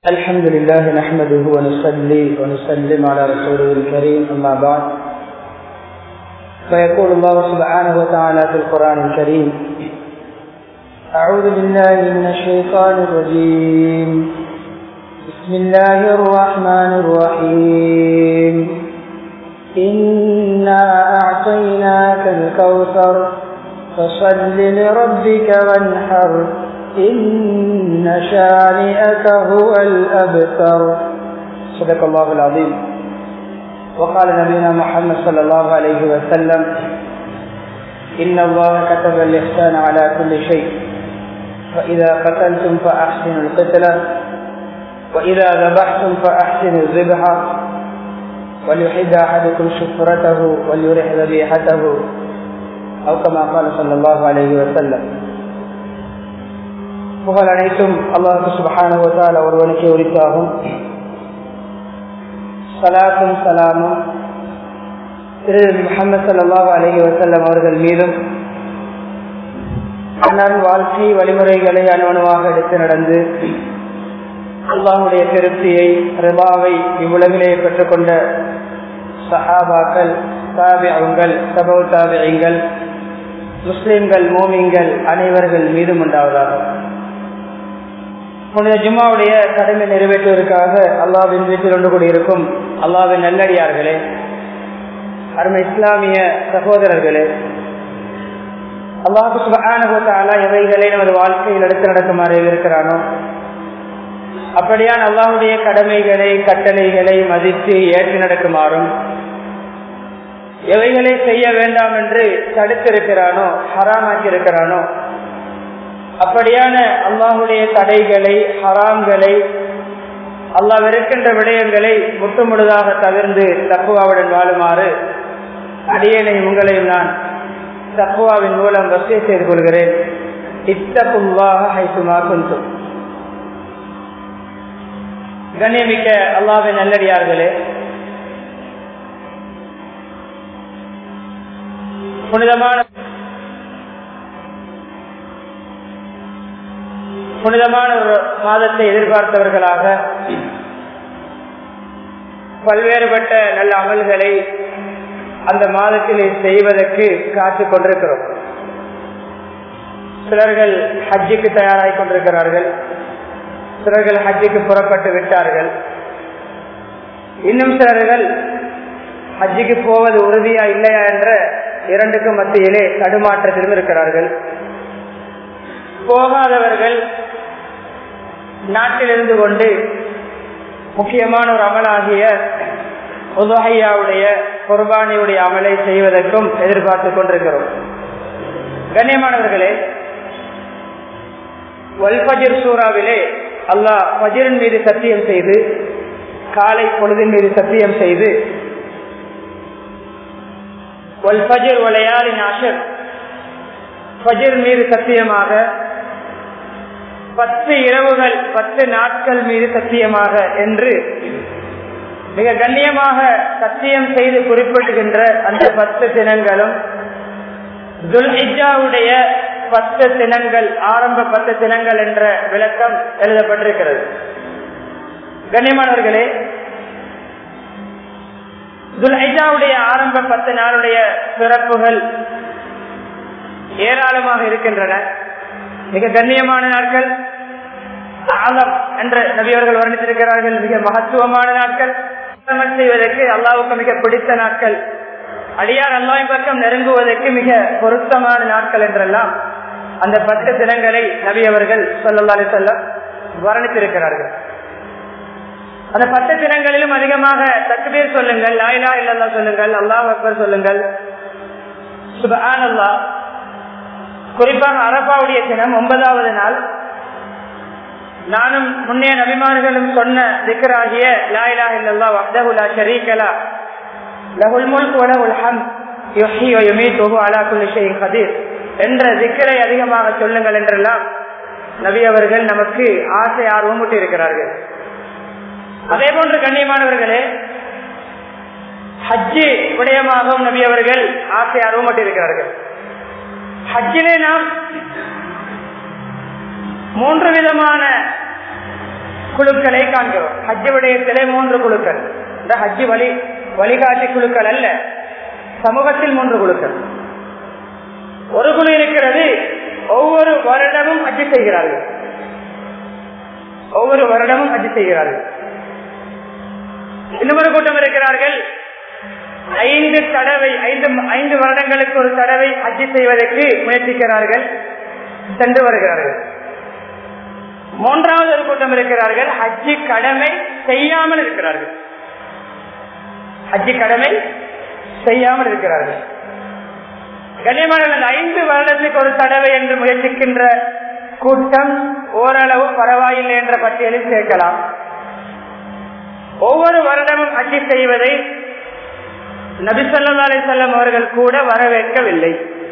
الحمد لله نحمده ونصلي ونسلم على رسوله الكريم أما بعد فيقول الله سبحانه وتعالى في القرآن الكريم أعوذ بالله من الشيطان الرجيم بسم الله الرحمن الرحيم إنا أعطيناك الكوثر فصل لربك وانحر إن شانئك هو الأبتر صدق الله العظيم وقال نبينا محمد صلى الله عليه وسلم إن الله كتب الإحسان على كل شيء فإذا قتلتم فأحسنوا القتلة وإذا ذبحتم فأحسنوا الذبح وليحد أحدكم شفرته وليرح ذبيحته أو كما قال صلى الله عليه وسلم புகழ் அனைத்தும் அல்லாஹு சுபஹானுவத்தால் ஒருவனுக்கே உரித்தாகும் சலாத்தும் சலாமும் திரு முகமது சல்லாஹ் அலஹி வசல்லம் அவர்கள் மீதும் அன்னாரின் வாழ்க்கை வழிமுறைகளை அனுவனமாக எடுத்து நடந்து அல்லாஹுடைய திருப்தியை ரிபாவை இவ்வுலகிலே பெற்றுக்கொண்ட சஹாபாக்கள் தாபியங்கள் சபோ தாபியங்கள் முஸ்லிம்கள் மோமிங்கள் அனைவர்கள் மீதும் உண்டாவதாக புனித ஜும்மாவுடைய கடமை நிறைவேற்றுவதற்காக அல்லாவின் வீட்டில் ஒன்று கூடியிருக்கும் அல்லாவின் நல்லடியார்களே அருமை இஸ்லாமிய சகோதரர்களே அல்லாஹு சுபானுகத்தாலா எவைகளை நமது வாழ்க்கையில் எடுத்து நடக்குமாறு இருக்கிறானோ அப்படியான் அல்லாஹுடைய கடமைகளை கட்டளைகளை மதித்து ஏற்று நடக்குமாறும் எவைகளை செய்ய வேண்டாம் என்று தடுத்திருக்கிறானோ ஹராமாக்கி இருக்கிறானோ அப்படியான அல்லாஹுடைய தடைகளை ஹராம்களை அல்லாஹ் வெறுக்கின்ற விடயங்களை முட்டுமுழுதாக தவிர்ந்து தப்புவாவுடன் வாழுமாறு அடியனை உங்களையும் நான் தப்புவாவின் மூலம் வசதி செய்து கொள்கிறேன் இத்தப்புவாக ஹைசுமா குந்தும் கண்ணியமிக்க அல்லாவின் நல்லடியார்களே புனிதமான புனிதமான ஒரு மாதத்தை எதிர்பார்த்தவர்களாக பல்வேறுபட்ட நல்ல அமல்களை அந்த மாதத்தில் செய்வதற்கு காத்து கொண்டிருக்கிறோம் சிலர்கள் ஹஜ்ஜுக்கு தயாராகி கொண்டிருக்கிறார்கள் சிலர்கள் ஹஜ்ஜுக்கு புறப்பட்டு விட்டார்கள் இன்னும் சிலர்கள் ஹஜ்ஜுக்கு போவது உறுதியா இல்லையா என்ற இரண்டுக்கும் மத்தியிலே தடுமாற்றத்திலும் இருக்கிறார்கள் போகாதவர்கள் நாட்டில் இருந்து கொண்டு முக்கியமான ஒரு அமலாகிய உதகையாவுடைய குர்பானியுடைய அமலை செய்வதற்கும் எதிர்பார்த்து கொண்டிருக்கிறோம் கண்ணியமானவர்களே வல்பஜிர் சூறாவிலே அல்லாஹ் பஜிரின் மீது சத்தியம் செய்து காலை பொழுதின் மீது சத்தியம் செய்து வல்பஜிர் வளையாரின் ஆஷர் பஜிர் மீது சத்தியமாக பத்து இரவுகள் பத்து நாட்கள் மீது சத்தியமாக என்று மிக கண்ணியமாக சத்தியம் செய்து குறிப்பிடுகின்ற அந்த பத்து தினங்களும் துல்ஹிஜாவுடைய பத்து தினங்கள் ஆரம்ப பத்து தினங்கள் என்ற விளக்கம் எழுதப்பட்டிருக்கிறது கண்ணியமானவர்களே துல்ஹிஜாவுடைய ஆரம்ப பத்து நாளுடைய சிறப்புகள் ஏராளமாக இருக்கின்றன மிக கண்ணியமான நாட்கள் ஆலம் என்ற நபியவர்கள் வர்ணித்திருக்கிறார்கள் மிக மகத்துவமான நாட்கள் செய்வதற்கு அல்லாவுக்கு மிக பிடித்த நாட்கள் அடியார் அல்லாவின் பக்கம் நெருங்குவதற்கு மிக பொருத்தமான நாட்கள் என்றெல்லாம் அந்த பத்து தினங்களை நபி அவர்கள் சொல்லி சொல்ல வர்ணித்திருக்கிறார்கள் அந்த பத்து தினங்களிலும் அதிகமாக தக்குபீர் சொல்லுங்கள் லாயிலா இல்லல்லா சொல்லுங்கள் அல்லாஹ் அக்பர் சொல்லுங்கள் சுபான் அல்லா குறிப்பாக அரபாவுடைய தினம் ஒன்பதாவது நாள் நானும் முன்னே நபிமார்களும் சொன்ன திக்கராகிய லாயிலா இல்லல்லா வஹ்தஹுலா ஷரீகலா லஹுல் முல்க் வலஹுல் ஹம் யுஹ்யி வ யுமீத்துஹு அலா குல்லி ஷைஇன் கதீர் என்ற திக்கரை அதிகமாக சொல்லுங்கள் என்றெல்லாம் நபி அவர்கள் நமக்கு ஆசை ஆர்வம் ஊட்டி இருக்கிறார்கள் அதே போன்று கண்ணியமானவர்களே ஹஜ்ஜி விடயமாகவும் நபி அவர்கள் ஆசை ஆர்வம் ஊட்டியிருக்கிறார்கள் ஹஜ்ஜிலே நாம் மூன்று விதமான குழுக்களை காண்கிறோம் ஹஜ்ஜு விடயத்திலே மூன்று குழுக்கள் இந்த ஹஜ்ஜு வழி வழிகாட்டி குழுக்கள் அல்ல சமூகத்தில் மூன்று குழுக்கள் ஒரு குழு இருக்கிறது ஒவ்வொரு வருடமும் ஹஜ்ஜு செய்கிறார்கள் ஒவ்வொரு வருடமும் ஹஜ்ஜு செய்கிறார்கள் இன்னொரு கூட்டம் இருக்கிறார்கள் ஐந்து தடவை ஐந்து ஐந்து வருடங்களுக்கு ஒரு தடவை ஹஜ்ஜு செய்வதற்கு முயற்சிக்கிறார்கள் சென்று வருகிறார்கள் மூன்றாவது ஒரு கூட்டம் இருக்கிறார்கள் ஹஜ்ஜி கடமை செய்யாமல் இருக்கிறார்கள் ஹஜ்ஜி கடமை செய்யாமல் இருக்கிறார்கள் கண்ணியமான ஐந்து வருடத்துக்கு ஒரு தடவை என்று முயற்சிக்கின்ற கூட்டம் ஓரளவு பரவாயில்லை என்ற பட்டியலில் சேர்க்கலாம் ஒவ்வொரு வருடமும் ஹஜ்ஜி செய்வதை நபிசல்லா அலி செல்லம் அவர்கள் கூட வரவேற்கவில்லை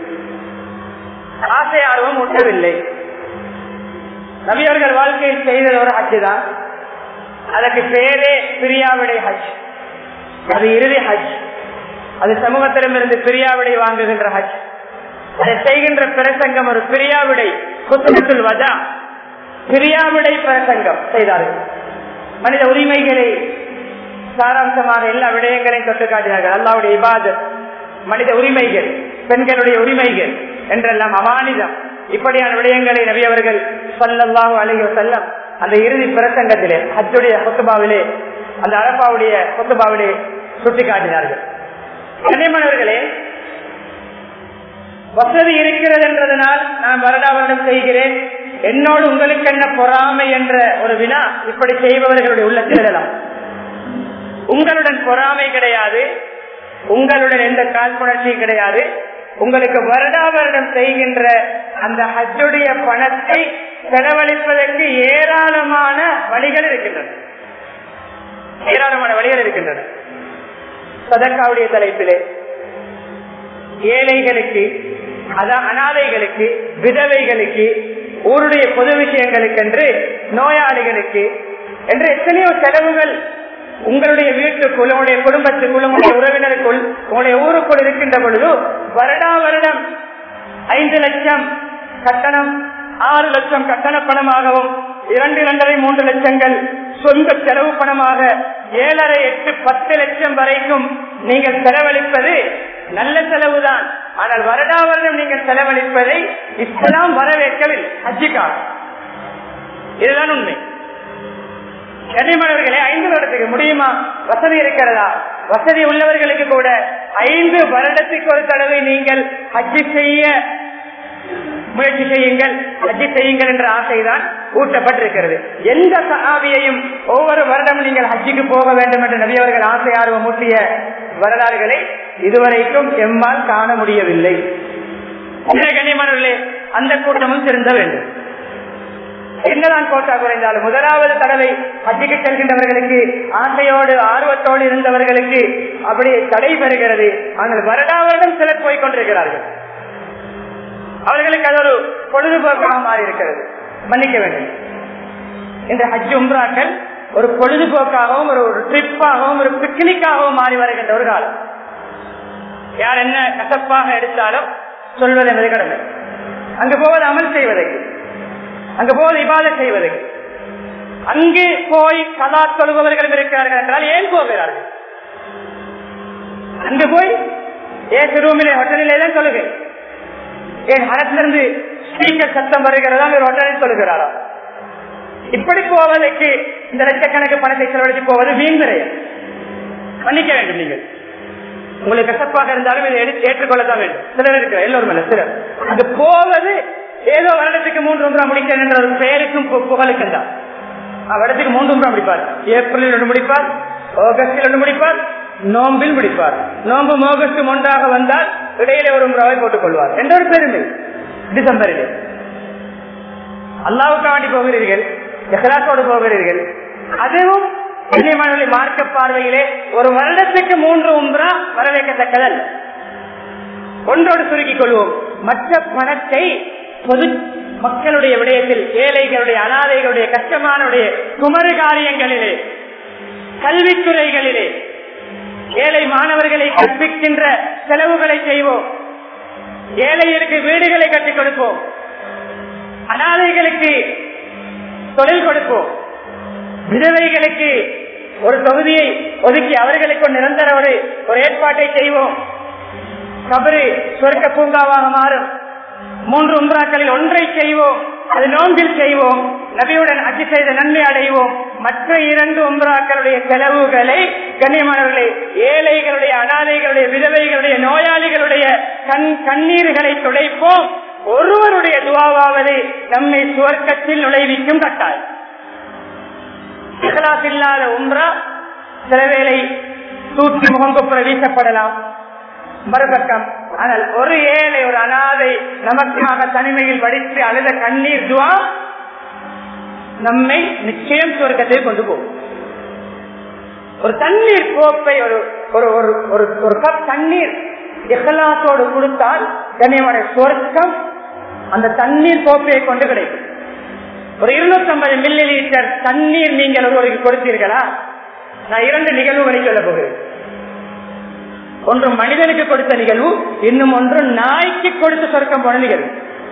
ஆசை ஆர்வம் ஊட்டவில்லை நபியவர்கள் வாழ்க்கையில் செய்தது ஒரு ஹஜ் தான் அதற்கு பேரே பிரியாவிடை ஹஜ் அது இறுதி ஹஜ் அது சமூகத்திடமிருந்து பிரியாவிடை வாங்குகின்ற ஹஜ் அதை செய்கின்ற பிரசங்கம் ஒரு பிரியாவிடை குத்துமத்துல் வஜா பிரியாவிடை பிரசங்கம் செய்தார்கள் மனித உரிமைகளை சாராம்சமாக எல்லா விடயங்களையும் தொட்டு காட்டினார்கள் அல்லாவுடைய இபாதத் மனித உரிமைகள் பெண்களுடைய உரிமைகள் என்றெல்லாம் அமானிதம் இப்படியான விடயங்களை நபியவர்கள் சொல்லல்லாஹு அலையோ செல்லம் அந்த இறுதி பிரசங்கத்திலே ஹஜ்ஜுடைய கொத்துபாவிலே அந்த அரப்பாவுடைய கொத்துபாவிலே சுட்டி காட்டினார்கள் கண்ணியமானவர்களே வசதி இருக்கிறது என்றதனால் நான் வருடா வருடம் செய்கிறேன் என்னோடு உங்களுக்கு என்ன பொறாமை என்ற ஒரு வினா இப்படி செய்பவர்களுடைய உள்ளத்தில் எழலாம் உங்களுடன் பொறாமை கிடையாது உங்களுடன் எந்த காழ்ப்புணர்ச்சியும் கிடையாது உங்களுக்கு வருடா வருடம் செய்கின்ற அந்த ஹஜ்ஜுடைய பணத்தை செலவழிப்பதற்கு ஏராளமான வழிகள் இருக்கின்றன ஏராளமான வழிகள் இருக்கின்றன சதக்காவுடைய தலைப்பிலே ஏழைகளுக்கு அதான் அனாதைகளுக்கு விதவைகளுக்கு ஊருடைய பொது விஷயங்களுக்கு என்று நோயாளிகளுக்கு என்று எத்தனையோ செலவுகள் உங்களுடைய வீட்டுக்குள் உங்களுடைய குடும்பத்துக்குள் உங்களுடைய உறவினருக்குள் உங்களுடைய ஊருக்குள் இருக்கின்ற பொழுது வருடா வருடம் ஐந்து லட்சம் கட்டணம் ஆறு லட்சம் கட்டண பணமாகவும் இரண்டு இரண்டரை மூன்று லட்சங்கள் சொந்த செலவு பணமாக ஏழரை எட்டு பத்து லட்சம் வரைக்கும் நீங்கள் செலவழிப்பது நல்ல செலவுதான் ஆனால் வருடா வருடம் நீங்கள் செலவழிப்பதை இஸ்லாம் வரவேற்கவில்லை ஹஜ்ஜிக்கா இதுதான் உண்மை கண்ணியமானவர்களே ஐந்து வருடத்துக்கு முடியுமா வசதி இருக்கிறதா வசதி உள்ளவர்களுக்கு கூட ஐந்து வருடத்துக்கு ஒரு தடவை நீங்கள் ஹஜ்ஜி செய்ய முயற்சி செய்யுங்கள் ஹஜ்ஜி செய்யுங்கள் என்ற ஆசைதான் ஊட்டப்பட்டிருக்கிறது எந்த சகாபியையும் ஒவ்வொரு வருடம் நீங்கள் ஹஜ்ஜிக்கு போக வேண்டும் என்று நபியவர்கள் ஆசை ஆர்வம் ஊட்டிய வரலாறுகளை இதுவரைக்கும் எம்மால் காண முடியவில்லை கண்ணியமானவர்களே அந்த கூட்டமும் திருந்த வேண்டும் என்னதான் கோட்டா குறைந்தாலும் முதலாவது தடவை ஹஜ்ஜிக்கு செல்கின்றவர்களுக்கு ஆசையோடு ஆர்வத்தோடு இருந்தவர்களுக்கு அப்படி தடை பெறுகிறது ஆனால் வருடா வருடம் சிலர் போய் கொண்டிருக்கிறார்கள் அவர்களுக்கு அது ஒரு பொழுதுபோக்காக மாறி இருக்கிறது மன்னிக்க வேண்டும் இந்த ஹஜ் உம்ராக்கள் ஒரு பொழுதுபோக்காகவும் ஒரு ஒரு ட்ரிப்பாகவும் ஒரு பிக்னிக்காகவும் மாறி வருகின்ற ஒரு காலம் யார் என்ன கசப்பாக எடுத்தாலும் சொல்வது என்பது கடமை அங்கு போவது அமல் செய்வதற்கு அங்கு போவது இபாத செய்வதற்கு அங்கு போய் கதா தொழுபவர்களும் இருக்கிறார்கள் என்றால் ஏன் போகிறார்கள் அங்கு போய் ஏன் ரூமிலே ஹோட்டலிலே தான் தொழுகை ஏன் ஹரத்திலிருந்து ஸ்பீக்கர் சத்தம் வருகிறதா ஒரு ஹோட்டலில் சொல்லுகிறாரா இப்படி போவதற்கு இந்த லட்சக்கணக்கு பணத்தை செலவழித்து போவது வீண் விரயம் மன்னிக்க வேண்டும் நீங்கள் உங்களுக்கு கசப்பாக இருந்தாலும் இதை எடுத்து ஏற்றுக்கொள்ளத்தான் வேண்டும் சிலர் இருக்கிற எல்லோரும் அல்ல சிலர் அது போவது ஏதோ வருடத்துக்கு மூன்று ஒன்றாம் முடிக்கிறேன் என்ற ஒரு பெயருக்கும் புகழுக்கும் தான் வருடத்துக்கு மூன்று ஒன்றாம் முடிப்பார் ஏப்ரலில் ஒன்று முடிப்பார் ஆகஸ்டில் ஒன்று முடிப்பார் நோம்பில் முடிப்பார் நோம்பு ஆகஸ்டும் ஒன்றாக வந்தால் இடையிலே ஒரு முறை போட்டுக் கொள்வார் என்ற ஒரு பெருமை டிசம்பரில் அல்லாவுக்கு வேண்டி போகிறீர்கள் எஹ்லாசோடு போகிறீர்கள் அதுவும் கண்ணியமானவர்களை மார்க்க பார்வையிலே ஒரு வருடத்துக்கு மூன்று உம்ரா வரவேற்கத்தக்கதல்ல ஒன்றோடு சுருக்கிக் கொள்வோம் மற்ற பணத்தை பொது மக்களுடைய விடயத்தில் ஏழைகளுடைய அனாதைகளுடைய கஷ்டமானுடைய குமரு காரியங்களிலே கல்வித்துறைகளிலே ஏழை மாணவர்களை கற்பிக்கின்ற செலவுகளை செய்வோம் ஏழைகளுக்கு வீடுகளை கட்டிக் கொடுப்போம் அனாதைகளுக்கு தொழில் கொடுப்போம் விதவைகளுக்கு ஒரு தொகுதியை ஒதுக்கி அவர்களுக்கு ஒரு நிரந்தர ஒரு ஒரு ஏற்பாட்டை செய்வோம் கபரு சொர்க்க பூங்காவாக மாறும் மூன்று உம்ராக்களில் ஒன்றை செய்வோம் அது நோன்பில் செய்வோம் நபியுடன் அச்சு செய்த நன்மை அடைவோம் மற்ற இரண்டு உம்ராக்களுடைய செலவுகளை கண்ணியமானவர்களை ஏழைகளுடைய அனாதைகளுடைய விதவைகளுடைய நோயாளிகளுடைய கண் கண்ணீர்களை துடைப்போம் ஒருவருடைய துவாவாவது நம்மை சுவர்க்கத்தில் நுழைவிக்கும் கட்டாயம் இஹ்லாஸ் இல்லாத உம்ரா சில வேளை தூக்கி முகங்குப்புற வீசப்படலாம் மறுபக்கம் ஆனால் ஒரு ஏழை ஒரு அனாதை நமக்காக தனிமையில் வடித்து அழுத கண்ணீர் துவா நம்மை நிச்சயம் சுவர்க்கத்தை கொண்டு போகும் ஒரு தண்ணீர் கோப்பை ஒரு ஒரு ஒரு ஒரு ஒரு கப் தண்ணீர் இஹலாத்தோடு கொடுத்தால் கண்ணியமான சுவர்க்கம் அந்த தண்ணீர் கோப்பையை கொண்டு கிடைக்கும் ஒரு இருநூத்தி ஐம்பது மில்லி லிட்டர் தண்ணீர் நீங்கள் ஒருவருக்கு கொடுத்தீர்களா நான் இரண்டு நிகழ்வுகளை சொல்ல போகிறேன் ஒன்று மனிதனுக்கு கொடுத்த நிகழ்வு இன்னும் ஒன்று நாய்க்கு கொடுத்து சொர்க்கம் போன நிகழ்வு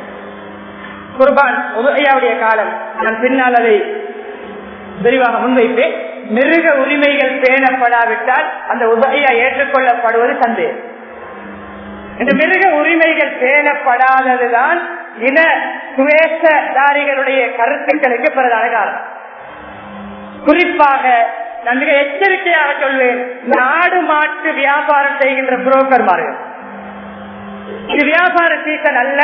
குர்பான் உதயாவுடைய காலம் நான் பின்னால் அதை விரிவாக முன்வைப்பேன் மிருக உரிமைகள் பேணப்படாவிட்டால் அந்த உதவியா ஏற்றுக்கொள்ளப்படுவது சந்தேகம் இந்த மிருக உரிமைகள் பேணப்படாததுதான் இன சுவேசதாரிகளுடைய கருத்துக்களுக்கு பிரதான காரணம் குறிப்பாக நான் மிக எச்சரிக்கையாக சொல்வேன் நாடு மாட்டு வியாபாரம் செய்கின்ற புரோக்கர்மார்கள் இது வியாபார சீசன் அல்ல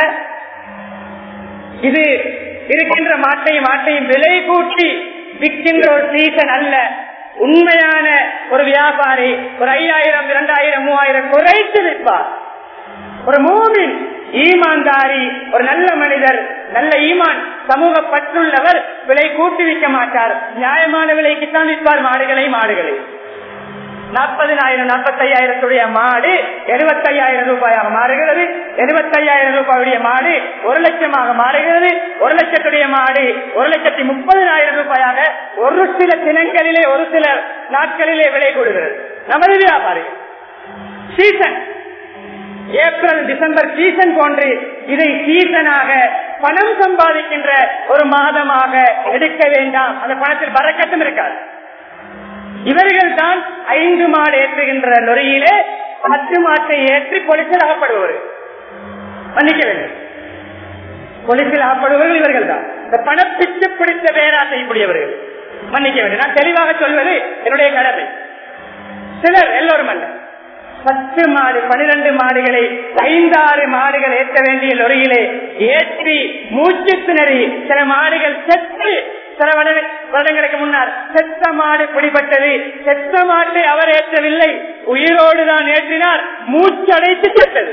இது இருக்கின்ற மாட்டையும் மாட்டையும் விலை கூட்டி விற்கின்ற ஒரு சீசன் அல்ல உண்மையான ஒரு வியாபாரி ஒரு ஐயாயிரம் இரண்டாயிரம் மூவாயிரம் குறைத்து விற்பார் ஒரு மூமின் ஈமான்தாரி ஒரு நல்ல மனிதர் நல்ல ஈமான் சமூக பற்றுள்ளவர் விலை கூட்டி விற்க மாட்டார் நியாயமான விலைக்கு தான் விற்பார் மாடுகளை மாடுகளை நாற்பதினாயிரம் நாற்பத்தையாயிரத்துடைய மாடு எழுபத்தையாயிரம் ரூபாயாக மாறுகிறது எழுபத்தையாயிரம் ரூபாயுடைய மாடு ஒரு லட்சமாக மாறுகிறது ஒரு லட்சத்துடைய மாடு ஒரு லட்சத்தி முப்பதினாயிரம் ரூபாயாக ஒரு சில தினங்களிலே ஒரு சில நாட்களிலே விலை கூடுகிறது நமது வியாபாரி சீசன் ஏப்ரல் டிசம்பர் சீசன் போன்று இதை சீசனாக பணம் சம்பாதிக்கின்ற ஒரு மாதமாக எடுக்க வேண்டாம் அந்த பணத்தில் பறக்கட்டும் இருக்காது இவர்கள் தான் ஐந்து மாடு ஏற்றுகின்ற லொரியிலே பத்து மாட்டை ஏற்றி பொலிசில் அகப்படுபவர் மன்னிக்க வேண்டும் பொலிசில் அகப்படுபவர்கள் இவர்கள் தான் இந்த பணப்பிச்சு பிடித்த பேராசைக்கூடியவர்கள் மன்னிக்க வேண்டும் நான் தெளிவாக சொல்வது என்னுடைய கடமை சிலர் எல்லோரும் அல்ல பத்து மாடு பனிரெண்டு மாடுகளை ஐந்தாறு மாடுகள் ஏற்ற வேண்டிய லொரியிலே ஏற்றி மூச்சு திணறி சில மாடுகள் செத்து சில வருடங்களுக்கு முன்னால் செத்த மாடு பிடிபட்டது செத்த மாட்டை அவர் ஏற்றவில்லை உயிரோடு தான் ஏற்றினார் மூச்சடைத்து செத்தது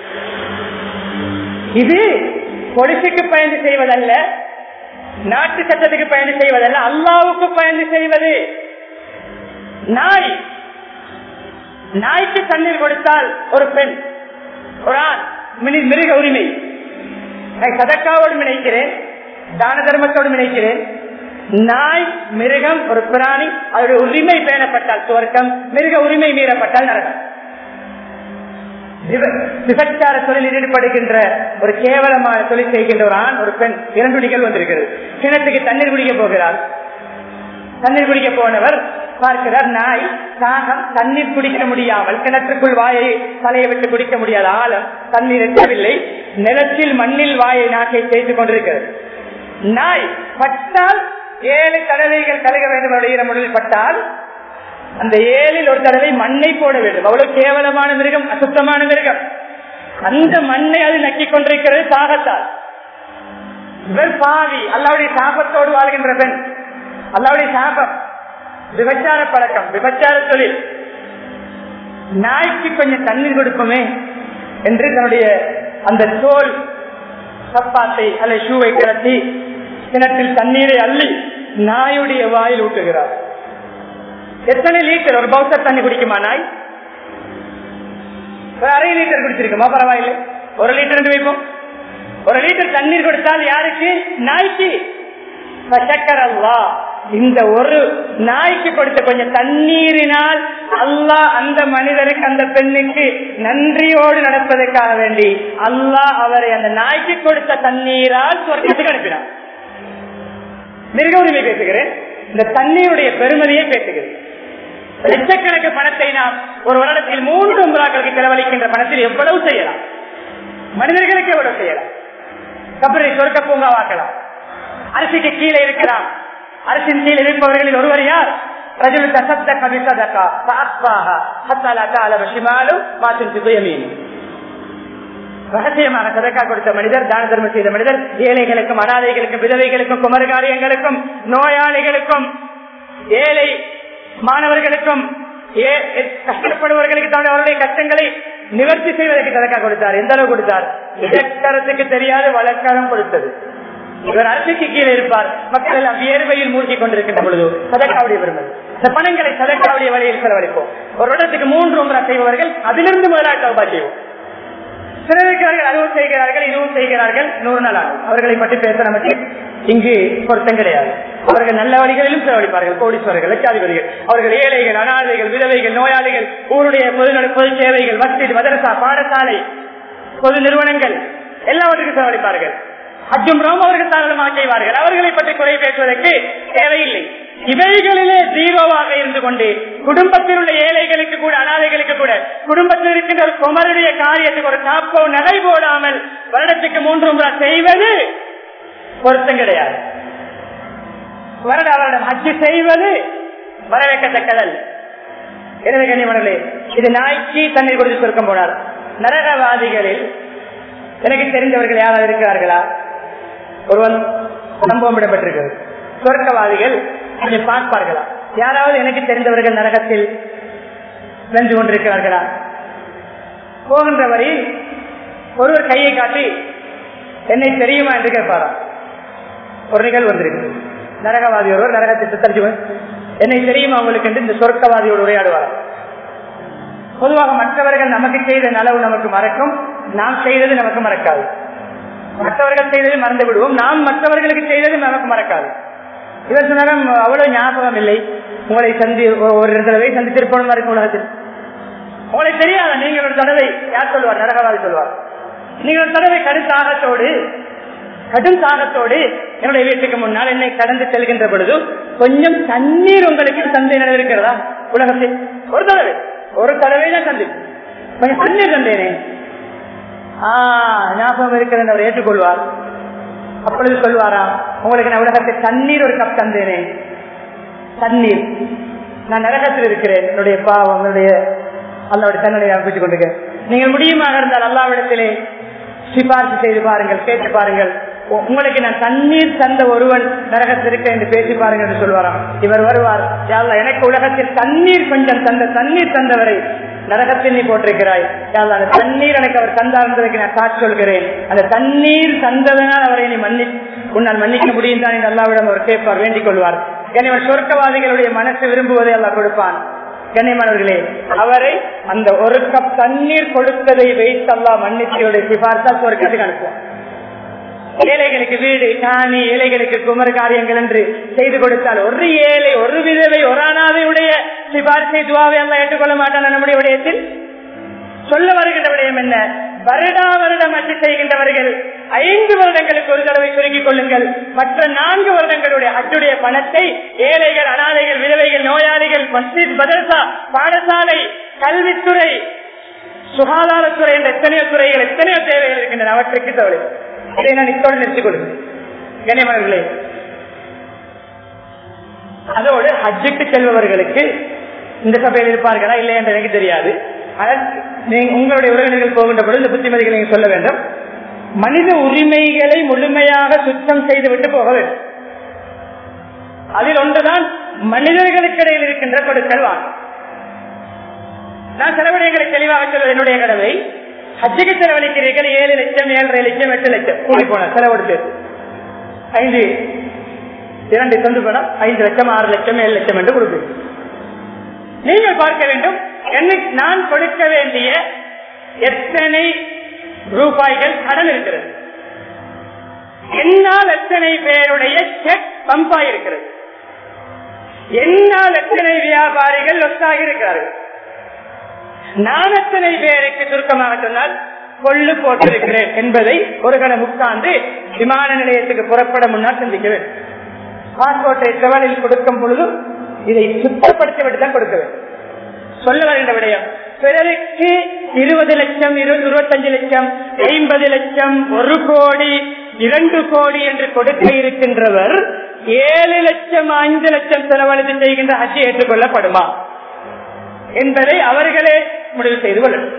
இது பொலிசுக்கு பயந்து செய்வதல்ல நாட்டு சட்டத்துக்கு பயந்து செய்வதல்ல அல்லாவுக்கு பயந்து செய்வது நாய் நாய்க்கு தண்ணீர் கொடுத்தால் ஒரு பெண் ஒரு ஆண் மிருக உரிமை நான் சதக்காவோடு நினைக்கிறேன் தான தர்மத்தோடு நினைக்கிறேன் நாய் மிருகம் ஒரு பிராணி அதோட உரிமை பேணப்பட்டால் துவர்க்கம் மிருக உரிமை மீறப்பட்டால் நரகம் விபச்சார தொழில் ஈடுபடுகின்ற ஒரு கேவலமான தொழில் செய்கின்ற ஒரு ஆண் ஒரு பெண் இரண்டு நிகழ்வு வந்திருக்கிறது கிணத்துக்கு தண்ணீர் குடிக்க போகிறார் தண்ணீர் குடிக்க போனவர் பார்க்கிறார் நாய் தாகம் தண்ணீர் குடிக்க முடியாமல் கிணற்றுக்குள் வாயை தலையை விட்டு குடிக்க முடியாத ஆழம் தண்ணீர் எட்டவில்லை நிலத்தில் மண்ணில் வாயை நாக்கை செய்து கொண்டிருக்கிறது நாய் பட்டால் ஏழு தடவைகள் கலக வேண்டும் ஈரமுடலில் பட்டால் அந்த ஏழில் ஒரு தடவை மண்ணை போட வேண்டும் அவ்வளவு கேவலமான மிருகம் அசுத்தமான மிருகம் அந்த மண்ணை அது நக்கிக் கொண்டிருக்கிறது தாகத்தால் இவர் பாவி அல்லாவுடைய சாபத்தோடு வாழ்கின்ற பெண் அல்லாவுடைய சாபம் விபச்சார பழக்கம் விபச்சார தொழில் நாய்க்கு கொஞ்சம் தண்ணீர் கொடுப்போமே என்று தன்னுடைய அந்த தோல் சப்பாத்தை அல்லது ஷூவை கிளத்தி கிணற்றில் தண்ணீரை அள்ளி நாயுடைய வாயில் ஊட்டுகிறார் எத்தனை லிட்டர் ஒரு பௌத்தர் தண்ணி குடிக்குமா நாய் ஒரு அரை லிட்டர் குடிச்சிருக்குமா பரவாயில்லை ஒரு லிட்டர் வைப்போம் ஒரு லிட்டர் தண்ணீர் கொடுத்தால் யாருக்கு நாய்க்கு அல்லா இந்த ஒரு நாய்க்கு கொடுத்த கொஞ்சம் தண்ணீரினால் அல்லாஹ் அந்த மனிதனுக்கு அந்த பெண்ணுக்கு நன்றியோடு நடப்பதற்காக வேண்டி அல்லாஹ் அவரை அந்த நாய்க்கு கொடுத்த தண்ணீரால் சொர்க்கத்துக்கு அனுப்பினார் மிருக உரிமை பேசுகிறேன் இந்த தண்ணீருடைய பெருமதியை பேசுகிறது லட்சக்கணக்கு பணத்தை நாம் ஒரு வருடத்தில் மூன்று உங்களாக்களுக்கு செலவழிக்கின்ற பணத்தில் எவ்வளவு செய்யலாம் மனிதர்களுக்கு எவ்வளவு செய்யலாம் கபரை சொர்க்க பூங்காவாக்கலாம் அரிசிக்கு கீழே இருக்கலாம் அரசின் கீழே இருப்பவர்களில் ஒருவர் யார் رجل تصدق بصدقة فأخفاها حتى لا تعلم شماله ما تنفق يمينه ரகசியமாக சதக்கா கொடுத்த மனிதர் தான தர்மம் செய்த மனிதர் ஏழைகளுக்கும் அனாதைகளுக்கும் விதவைகளுக்கும் குமரகாரியங்களுக்கும் நோயாளிகளுக்கும் ஏழை மாணவர்களுக்கும் கஷ்டப்படுபவர்களுக்கு தான் அவருடைய கஷ்டங்களை நிவர்த்தி செய்வதற்கு சதக்கா கொடுத்தார் எந்த அளவு கொடுத்தார் இலக்கரத்துக்கு தெரியாத வழக்காரம் கொடுத்தது இவர் அரசுக்கு கீழே இருப்பார் மக்கள் எல்லாம் வியர்வையில் மூழ்கி கொண்டிருக்கின்ற பொழுது சதக்காவுடைய பெருமை இந்த பணங்களை சதக்காவுடைய வழியில் செலவழிப்போம் ஒரு இடத்துக்கு மூன்று முறை செய்பவர்கள் அதிலிருந்து முதலாக சௌபா செய்வோம் சிலர் இருக்கிறார்கள் அதுவும் செய்கிறார்கள் இதுவும் செய்கிறார்கள் நூறு நாள் ஆகும் அவர்களை பற்றி பேச நமக்கு இங்கு பொருத்தம் கிடையாது அவர்கள் நல்ல வழிகளிலும் செலவழிப்பார்கள் கோடீஸ்வரர்கள் லட்சாதிபதிகள் அவர்கள் ஏழைகள் அனாதைகள் விதவைகள் நோயாளிகள் ஊருடைய பொது பொது சேவைகள் மஸ்ஜித் மதரசா பாடசாலை பொது நிறுவனங்கள் எல்லாவற்றுக்கும் செலவழிப்பார்கள் அஜும் ரோம் அவர்கள் தாராளமாக செய்வார்கள் அவர்களை பற்றி குறை பேசுவதற்கு தேவையில்லை இவைகளிலே ஜீரோவாக இருந்து கொண்டு குடும்பத்தில் உள்ள ஏழைகளுக்கு கூட அனாதைகளுக்கு கூட குடும்பத்தில் இருக்கின்ற ஒரு குமருடைய காரியத்துக்கு ஒரு காப்போ நடை போடாமல் வருடத்துக்கு மூன்று முறை செய்வது பொருத்தம் கிடையாது வருட வருடம் அச்சு செய்வது வரவேற்கத்தக்கதல் எனவே கண்ணியமனே இது நாய்க்கு தண்ணீர் கொடுத்து சுருக்கம் போனார் நரகவாதிகளில் எனக்கு தெரிந்தவர்கள் யாராவது இருக்கிறார்களா ஒருவன் சம்பவம் இடம்பெற்றிருக்கிறது சொர்க்கவாதிகள் கொஞ்சம் பார்ப்பார்களா யாராவது எனக்கு தெரிந்தவர்கள் நரகத்தில் வென்று கொண்டிருக்கிறார்களா போகின்ற வரையில் ஒருவர் கையை காட்டி என்னை தெரியுமா என்று கேட்பாரா ஒரு நிகழ்வு வந்திருக்கு நரகவாதி ஒருவர் நரகத்தை சித்தரிச்சு என்னை தெரியுமா அவங்களுக்கு என்று இந்த சொர்க்கவாதியோடு உரையாடுவார் பொதுவாக மற்றவர்கள் நமக்கு செய்த நலவு நமக்கு மறக்கும் நாம் செய்தது நமக்கு மறக்காது மற்றவர்கள் செய்தது மறந்து விடுவோம் நாம் மற்றவர்களுக்கு செய்தது நமக்கு மறக்காது இவர் சொன்னாலும் அவ்வளவு ஞாபகம் இல்லை உங்களை சந்தி ஒரு தடவை சந்தித்திருப்போம் இருக்கும் உலகத்தில் உங்களை தெரியாத நீங்கள் ஒரு தடவை யார் சொல்வார் நரகவாதி சொல்வார் நீங்கள் ஒரு தடவை கடுத்தாகத்தோடு கடும் தாகத்தோடு என்னுடைய வீட்டுக்கு முன்னால் என்னை கடந்து செல்கின்ற பொழுது கொஞ்சம் தண்ணீர் உங்களுக்கு தந்தை இருக்கிறதா உலகத்தில் ஒரு தடவை ஒரு தடவை தான் தந்தை கொஞ்சம் தண்ணீர் தந்தேனே ஆஹ் ஞாபகம் இருக்கிறது அவர் ஏற்றுக்கொள்வார் அப்பொழுது சொல்வாரா உங்களுக்கு நான் உலகத்தில் தண்ணீர் ஒரு கப் தந்தேனே தண்ணீர் நான் நரகத்தில் இருக்கிறேன் என்னுடைய பாவம் என்னுடைய அல்லாவுடைய தன்னுடைய அனுப்பித்துக் கொண்டிருக்கேன் நீங்கள் முடியுமாக இருந்தால் அல்லாவிடத்திலே சிபாரிசு செய்து பாருங்கள் கேட்டு பாருங்கள் உங்களுக்கு நான் தண்ணீர் தந்த ஒருவன் நரகத்தில் இருக்க என்று பேசி பாருங்கள் என்று சொல்வாராம் இவர் வருவார் யாழ்லா எனக்கு உலகத்தில் தண்ணீர் கொஞ்சம் தந்த தண்ணீர் தந்தவரை நரகத்தில் நீ போட்டிருக்கிறாய் யாழ்லா அந்த தண்ணீர் எனக்கு அவர் தந்தார் என்பதற்கு நான் சாட்சி சொல்கிறேன் அந்த தண்ணீர் தந்ததனால் அவரை நீ மன்னி உன்னால் மன்னிக்க முடியும் தான் என்று அல்லாவிடம் அவர் கேட்பார் வேண்டிக் கொள்வார் எனவே சொர்க்கவாதிகளுடைய மனசு விரும்புவதை அல்லா கொடுப்பான் கண்ணியமானவர்களே அவரை அந்த ஒரு கப் தண்ணீர் கொடுத்ததை வைத்து அல்லா மன்னிச்சையுடைய சிபார்த்தா சொர்க்கத்துக்கு அனுப்புவான் ஏழைகளுக்கு வீடு காணி ஏழைகளுக்கு குமர் காரியங்கள் என்று செய்து கொடுத்தால் ஒரு ஏழை ஒரு விதவை ஒரு அனாதையுடைய சிபாரிசை துவாவை எல்லாம் ஏற்றுக்கொள்ள மாட்டான் நம்முடைய விடயத்தில் சொல்ல வருகின்ற விடயம் என்ன வருடா வருடம் அச்சு செய்கின்றவர்கள் ஐந்து வருடங்களுக்கு ஒரு தடவை சுருங்கிக் கொள்ளுங்கள் மற்ற நான்கு வருடங்களுடைய அச்சுடைய பணத்தை ஏழைகள் அனாதைகள் விதவைகள் நோயாளிகள் மஸ்ஜித் மதரசா பாடசாலை கல்வித்துறை சுகாதாரத்துறை என்ற எத்தனையோ துறைகள் எத்தனையோ தேவைகள் இருக்கின்றன அவற்றுக்கு தவறு இதை நான் இத்தோடு நிறுத்திக் கொள்கிறேன் கண்ணியமானவர்களே அதோடு ஹஜ்ஜுக்கு செல்பவர்களுக்கு இந்த சபையில் இருப்பார்களா இல்லை என்று எனக்கு தெரியாது ஆனால் உங்களுடைய உறவினர்கள் போகின்ற பொழுது இந்த புத்திமதிகளை நீங்க சொல்ல வேண்டும் மனித உரிமைகளை முழுமையாக சுத்தம் செய்துவிட்டு போக வேண்டும் அதில் ஒன்றுதான் மனிதர்களுக்கு இடையில் இருக்கின்ற கொடுக்கல் வாங்க நான் செலவிடங்களை தெளிவாக சொல்வது என்னுடைய கடவை ஹஜ்ஜுக்கு செலவழிக்கிறீர்கள் ஏழு லட்சம் ஏழரை லட்சம் எட்டு லட்சம் கூடி போன செலவெடுத்து ஐந்து இரண்டு சொந்து பணம் ஐந்து லட்சம் ஆறு லட்சம் ஏழு லட்சம் என்று கொடுப்பீங்க நீங்கள் பார்க்க வேண்டும் எனக்கு நான் கொடுக்க வேண்டிய எத்தனை ரூபாய்கள் கடன் இருக்கிறது என்னால் எத்தனை பேருடைய செக் பம்பாய் இருக்கிறது என்னால் எத்தனை வியாபாரிகள் ஒத்தாகி இருக்கிறார்கள் நான் எத்தனை பேருக்கு சுருக்கமாக சொன்னால் கொள்ளு போட்டிருக்கிறேன் என்பதை ஒரு கணம் உட்கார்ந்து விமான நிலையத்துக்கு புறப்பட முன்னால் சிந்திக்க வேண்டும் பாஸ்போர்ட்டை செவலில் கொடுக்கும் பொழுது இதை சுத்தப்படுத்தி விட்டு தான் கொடுக்க வேண்டும் சொல்ல வருகின்ற விடயம் பிறருக்கு இருபது லட்சம் இருபத்தஞ்சு லட்சம் ஐம்பது லட்சம் ஒரு கோடி இரண்டு கோடி என்று கொடுக்க இருக்கின்றவர் ஏழு லட்சம் ஐந்து லட்சம் செலவழித்து செய்கின்ற ஹஜ் ஏற்றுக்கொள்ளப்படுமா என்பதை அவர்களே முடிவு செய்து கொள்ளணும்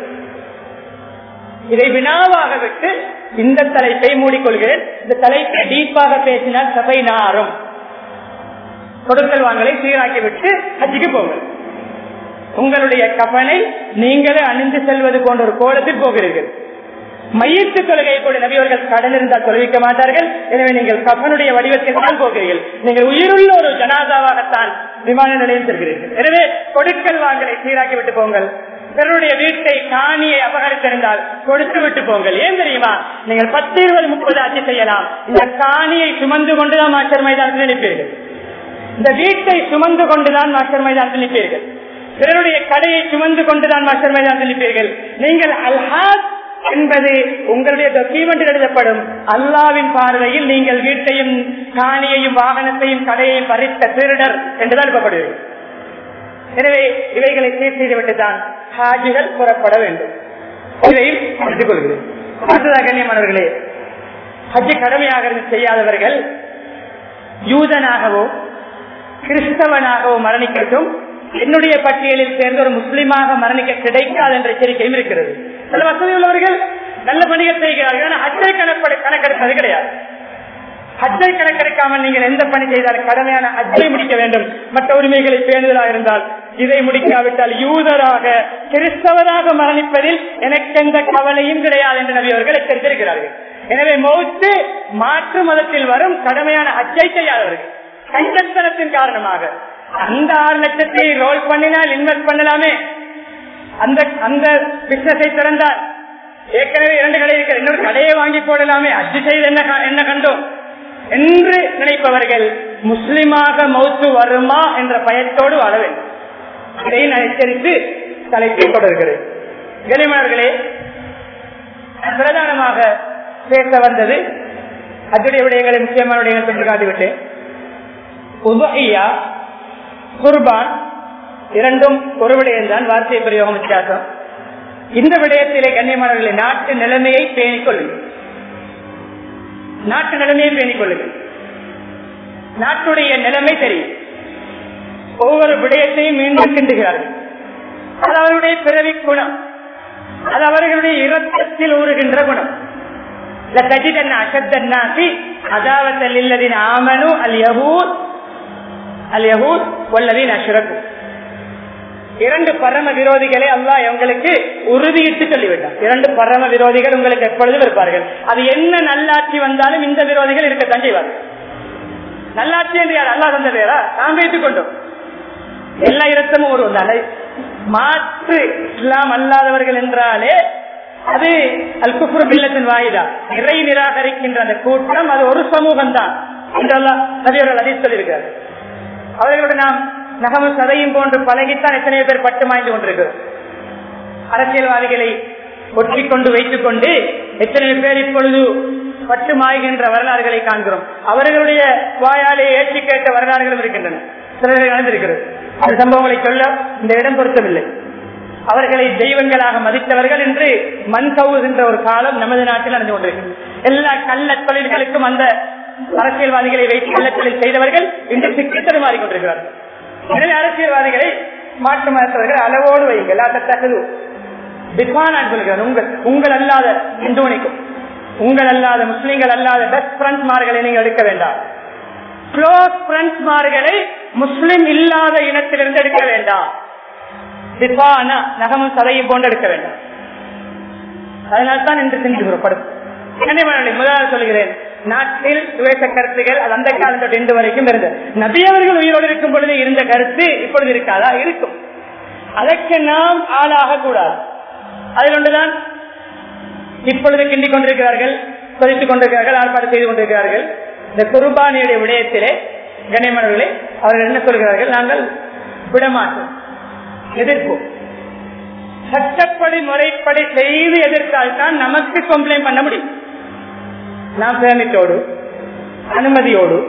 இதை வினாவாக விட்டு இந்த தலைப்பை மூடிக்கொள்கிறேன் இந்த தலைப்பை டீப்பாக பேசினால் சபை நாரும் கொடுக்கல் வாங்கலை சீராக்கி விட்டு ஹஜ்ஜுக்கு போங்கள் உங்களுடைய கபனை நீங்களே அணிந்து செல்வது போன்ற ஒரு கோலத்தில் போகிறீர்கள் மையத்து தொழுகை கூட நபியவர்கள் கடன் இருந்தால் தொழுவிக்க மாட்டார்கள் எனவே நீங்கள் கபனுடைய வடிவத்தில் தான் போகிறீர்கள் நீங்கள் உயிருள்ள ஒரு ஜனாதாவாகத்தான் விமான நிலையம் செல்கிறீர்கள் எனவே கொடுக்கல் வாங்கலை சீராக்கி விட்டு போங்கள் பிறருடைய வீட்டை காணியை அபகரித்திருந்தால் கொடுத்து விட்டு போங்கள் ஏன் தெரியுமா நீங்கள் பத்து இருபது முப்பது ஆட்சி செய்யலாம் இந்த காணியை சுமந்து கொண்டுதான் மாஸ்டர் மைதானத்தில் நிற்பீர்கள் இந்த வீட்டை சுமந்து கொண்டுதான் மாஸ்டர் மைதானத்தில் நிற்பீர்கள் பிறருடைய கடையை சுமந்து கொண்டுதான் மாஸ்டர் மைதானத்தில் நிற்பீர்கள் நீங்கள் அல்ஹாத் என்பது உங்களுடைய டாக்குமெண்ட் எழுதப்படும் அல்லாவின் பார்வையில் நீங்கள் வீட்டையும் காணியையும் வாகனத்தையும் கடையையும் பறித்த திருடர் என்றுதான் எழுப்பப்படுவீர்கள் எனவே இவைகளை சீர் செய்துவிட்டுதான் ஹாஜிகள் புறப்பட வேண்டும் இதையும் எடுத்துக் கொள்கிறேன் அடுத்ததாக கண்ணியமானவர்களே ஹஜ்ஜு கடமையாக செய்யாதவர்கள் யூதனாகவோ கிறிஸ்தவனாகவோ மரணிக்கட்டும் என்னுடைய பட்டியலில் சேர்ந்த ஒரு முஸ்லீமாக மரணிக்க கிடைக்காது என்ற எச்சரிக்கையும் இருக்கிறது சில வசதி உள்ளவர்கள் நல்ல பணிகள் செய்கிறார்கள் ஆனால் ஹஜ்ஜை கணப்பெடு கணக்கெடுப்பது கிடையாது ஹஜ்ஜை கணக்கெடுக்காமல் நீங்கள் எந்த பணி செய்தாலும் கடமையான ஹஜ்ஜை முடிக்க வேண்டும் மற்ற உரிமைகளை பேணுதலாக இருந்தால் இதை முடிக்காவிட்டால் யூதராக கிறிஸ்தவராக மரணிப்பதில் எனக்கு எந்த கவலையும் கிடையாது என்று நபி அவர்கள் எச்சரித்திருக்கிறார்கள் எனவே மௌத்து மாற்று மதத்தில் வரும் கடமையான ஹஜ்ஜை செய்யாதவர்கள் கஞ்சத்தனத்தின் காரணமாக அந்த ஆறு லட்சத்தை ரோல் பண்ணினால் இன்வெஸ்ட் பண்ணலாமே அந்த அந்த பிசினஸை திறந்தால் ஏற்கனவே இரண்டு கடை இருக்கிற இன்னொரு கடையை வாங்கி போடலாமே அச்சு செய்து என்ன க- என்ன கண்டோம் என்று நினைப்பவர்கள் முஸ்லிமாக மௌத்து வருமா என்ற பயத்தோடு வாழ வேண்டும் இதை நான் எச்சரித்து தலைப்பை தொடர்கிறேன் கனிமணர்களே பிரதானமாக பேச வந்தது அதனுடைய விடயங்களை முக்கியமான விடயங்களை சொல்லி காட்டிவிட்டேன் உபஹியா குர்பான் இரண்டும் ஒரு விடயம்தான் வார்த்தை பிரயோகம் வித்தியாசம் இந்த விடயத்திலே கண்ணியமானவர்களை நாட்டு நிலைமையை பேணிக் கொள்ளுங்கள் நாட்டு நிலைமையை பேணிக் கொள்ளுங்கள் நாட்டுடைய நிலைமை தெரியும் ஒவ்வொரு விடயத்தையும் மீண்டும் கிண்டுகிறார்கள் அது அவருடைய பிறவி குணம் அது அவர்களுடைய இரத்தத்தில் ஊறுகின்ற குணம் لتجدن أشد الناس عداوة للذين آمنوا اليهود اليهود والذين أشركوا இரண்டு பரம விரோதிகளை அல்லாஹ் உங்களுக்கு உறுதியிட்டு சொல்லிவிட்டார் இரண்டு பரம விரோதிகள் உங்களுக்கு எப்பொழுதும் இருப்பார்கள் அது என்ன நல்லாட்சி வந்தாலும் இந்த விரோதிகள் இருக்கத்தான் செய்வார்கள் நல்லாட்சி என்று யார் அல்லாஹ் தந்த பேரா நாம் வைத்துக் கொண்டோம் எல்லா இரத்தமும் ஒரு நல்ல மாற்று இஸ்லாம் அல்லாதவர்கள் என்றாலே அது அல் குஃப்ரு பில்லத்தின் வாயிதா இறை நிராகரிக்கின்ற அந்த கூட்டம் அது ஒரு சமூகம் தான் என்றெல்லாம் நபியவர்கள் அதை சொல்லியிருக்கிறார் அவர்களோடு நாம் நகமும் சதையும் போன்று பழகித்தான் எத்தனையோ பேர் பட்டு மாய்ந்து கொண்டிருக்கிறோம் அரசியல்வாதிகளை ஒட்டிக் கொண்டு வைத்துக் கொண்டு எத்தனையோ பேர் இப்பொழுது பட்டு மாய்கின்ற வரலாறுகளை காண்கிறோம் அவர்களுடைய வாயாலே ஏற்றி கேட்ட வரலாறுகளும் இருக்கின்றன சிலர்கள் நடந்திருக்கிறது அந்த சம்பவங்களை சொல்ல இந்த இடம் பொருத்தமில்லை அவர்களை தெய்வங்களாக மதித்தவர்கள் என்று மண் கவுகின்ற ஒரு காலம் நமது நாட்டில் நடந்து கொண்டிருக்கிறது எல்லா கள்ள தொழில்களுக்கும் அந்த அரசியல்வாதிகளை வைத்து கள்ளத்தொழில் செய்தவர்கள் இன்று சிக்கி தருமாறி கொண்டிருக்கிறார்கள் எனவே அரசியல்வாதிகளை மாற்று மதத்தவர்கள் அளவோடு வையுங்கள் தகுது பிக்வான் சொல்கிறார் உங்கள் உங்கள் அல்லாத இந்தோனிக்கும் உங்கள் அல்லாத முஸ்லீம்கள் அல்லாத பெஸ்ட் ஃப்ரெண்ட்ஸ்மார்களை நீங்கள் எடுக்க வேண்டாம் க்ளோஸ் ஃப்ரெண்ட்ஸ்மார்களை முஸ்லிம் இல்லாத இனத்திலிருந்து எடுக்க வேண்டாம் திப்பானா நகமும் சதையும் போன்று எடுக்க வேண்டாம் அதனால்தான் இன்று சென்று புறப்படும் முதலாவது சொல்கிறேன் நாட்டில் சுவேச கருத்துகள் அது அந்த காலம் தொட்டு இன்று வரைக்கும் இருந்தது நபி அவர்கள் உயிரோடு இருக்கும் பொழுது இருந்த கருத்து இப்பொழுது இருக்காதா இருக்கும் அதற்கு நாம் ஆளாக கூடாது அதில் ஒன்றுதான் இப்பொழுது கிண்டிக் கொண்டிருக்கிறார்கள் கொதித்துக் கொண்டிருக்கிறார்கள் ஆர்ப்பாடு செய்து கொண்டிருக்கிறார்கள் இந்த குருபானியுடைய விடயத்திலே கணேமனர்களே அவர்கள் என்ன சொல்கிறார்கள் நாங்கள் விடமாட்டோம் எதிர்ப்போம் சட்டப்படி முறைப்படி செய்து எதிர்த்தால் தான் நமக்கு கம்ப்ளைண்ட் பண்ண முடியும் நாம் பேமிட்டோடு அனுமதியோடு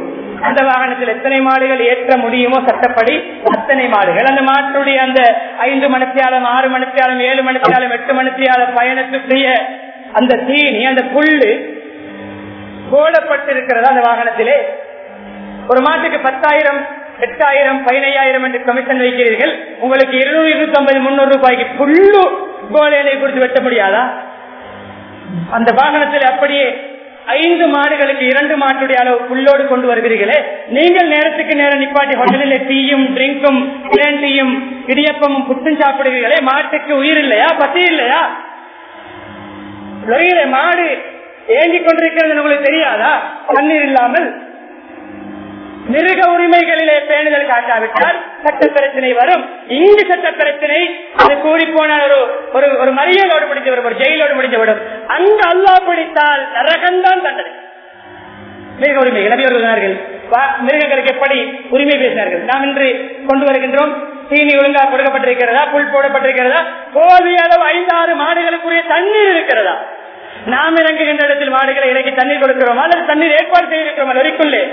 அந்த வாகனத்தில் எத்தனை மாடுகள் ஏற்ற முடியுமோ சட்டப்படி அத்தனை மாடுகள் அந்த மாட்டுடைய அந்த ஐந்து மணித்தியாலம் ஆறு மணித்தியாலம் ஏழு மணித்தியாலம் எட்டு மணித்தியாலம் பயணத்துக்குரிய அந்த தீனி அந்த புல்லு போடப்பட்டிருக்கிறதா அந்த வாகனத்திலே ஒரு மாட்டுக்கு பத்தாயிரம் எட்டாயிரம் பதினையாயிரம் என்று கமிஷன் வைக்கிறீர்கள் உங்களுக்கு இருநூறு இருநூத்தி ஐம்பது முன்னூறு ரூபாய்க்கு புல்லு கோலையை கொடுத்து வெட்ட முடியாதா அந்த வாகனத்தில் அப்படியே ஐந்து மாடுகளுக்கு இரண்டு மாட்டுடைய அளவு புல்லோடு கொண்டு வருகிறீர்களே நீங்கள் நேரத்துக்கு நேரம் நிப்பாட்டி ஹோட்டலில் டீயும் ட்ரிங்கும் டீயும் இடியப்பமும் புத்தும் சாப்பிடுகிறீர்களே மாட்டுக்கு உயிர் இல்லையா பசி இல்லையா லொரியில மாடு ஏங்கிக் கொண்டிருக்கிறது உங்களுக்கு தெரியாதா தண்ணீர் இல்லாமல் மிருக உரிமைகளிலே பேணுதல் காட்டாவிட்டால் சட்ட பிரச்சனை வரும் இங்கு சட்ட பிரச்சனை அது கூடி போனால் ஒரு ஒரு ஒரு மறியலோடு முடிஞ்சு விடும் ஒரு ஜெயிலோடு முடிஞ்சு விடும் அங்க அல்லா பிடித்தால் நரகம்தான் தண்டனை மிருக உரிமை இளவியவர்கள் மிருகங்களுக்கு எப்படி உரிமை பேசினார்கள் நாம் இன்று கொண்டு வருகின்றோம் தீனி ஒழுங்கா கொடுக்கப்பட்டிருக்கிறதா புல் போடப்பட்டிருக்கிறதா போதிய அளவு ஐந்து ஆறு மாடுகளுக்குரிய தண்ணீர் இருக்கிறதா நாம் இறங்குகின்ற இடத்தில் மாடுகளை இறங்கி தண்ணீர் கொடுக்கிறோமா அல்லது தண்ணீர் ஏற்பாடு செய்திருக்கிறோமா வரைக்குள்ளே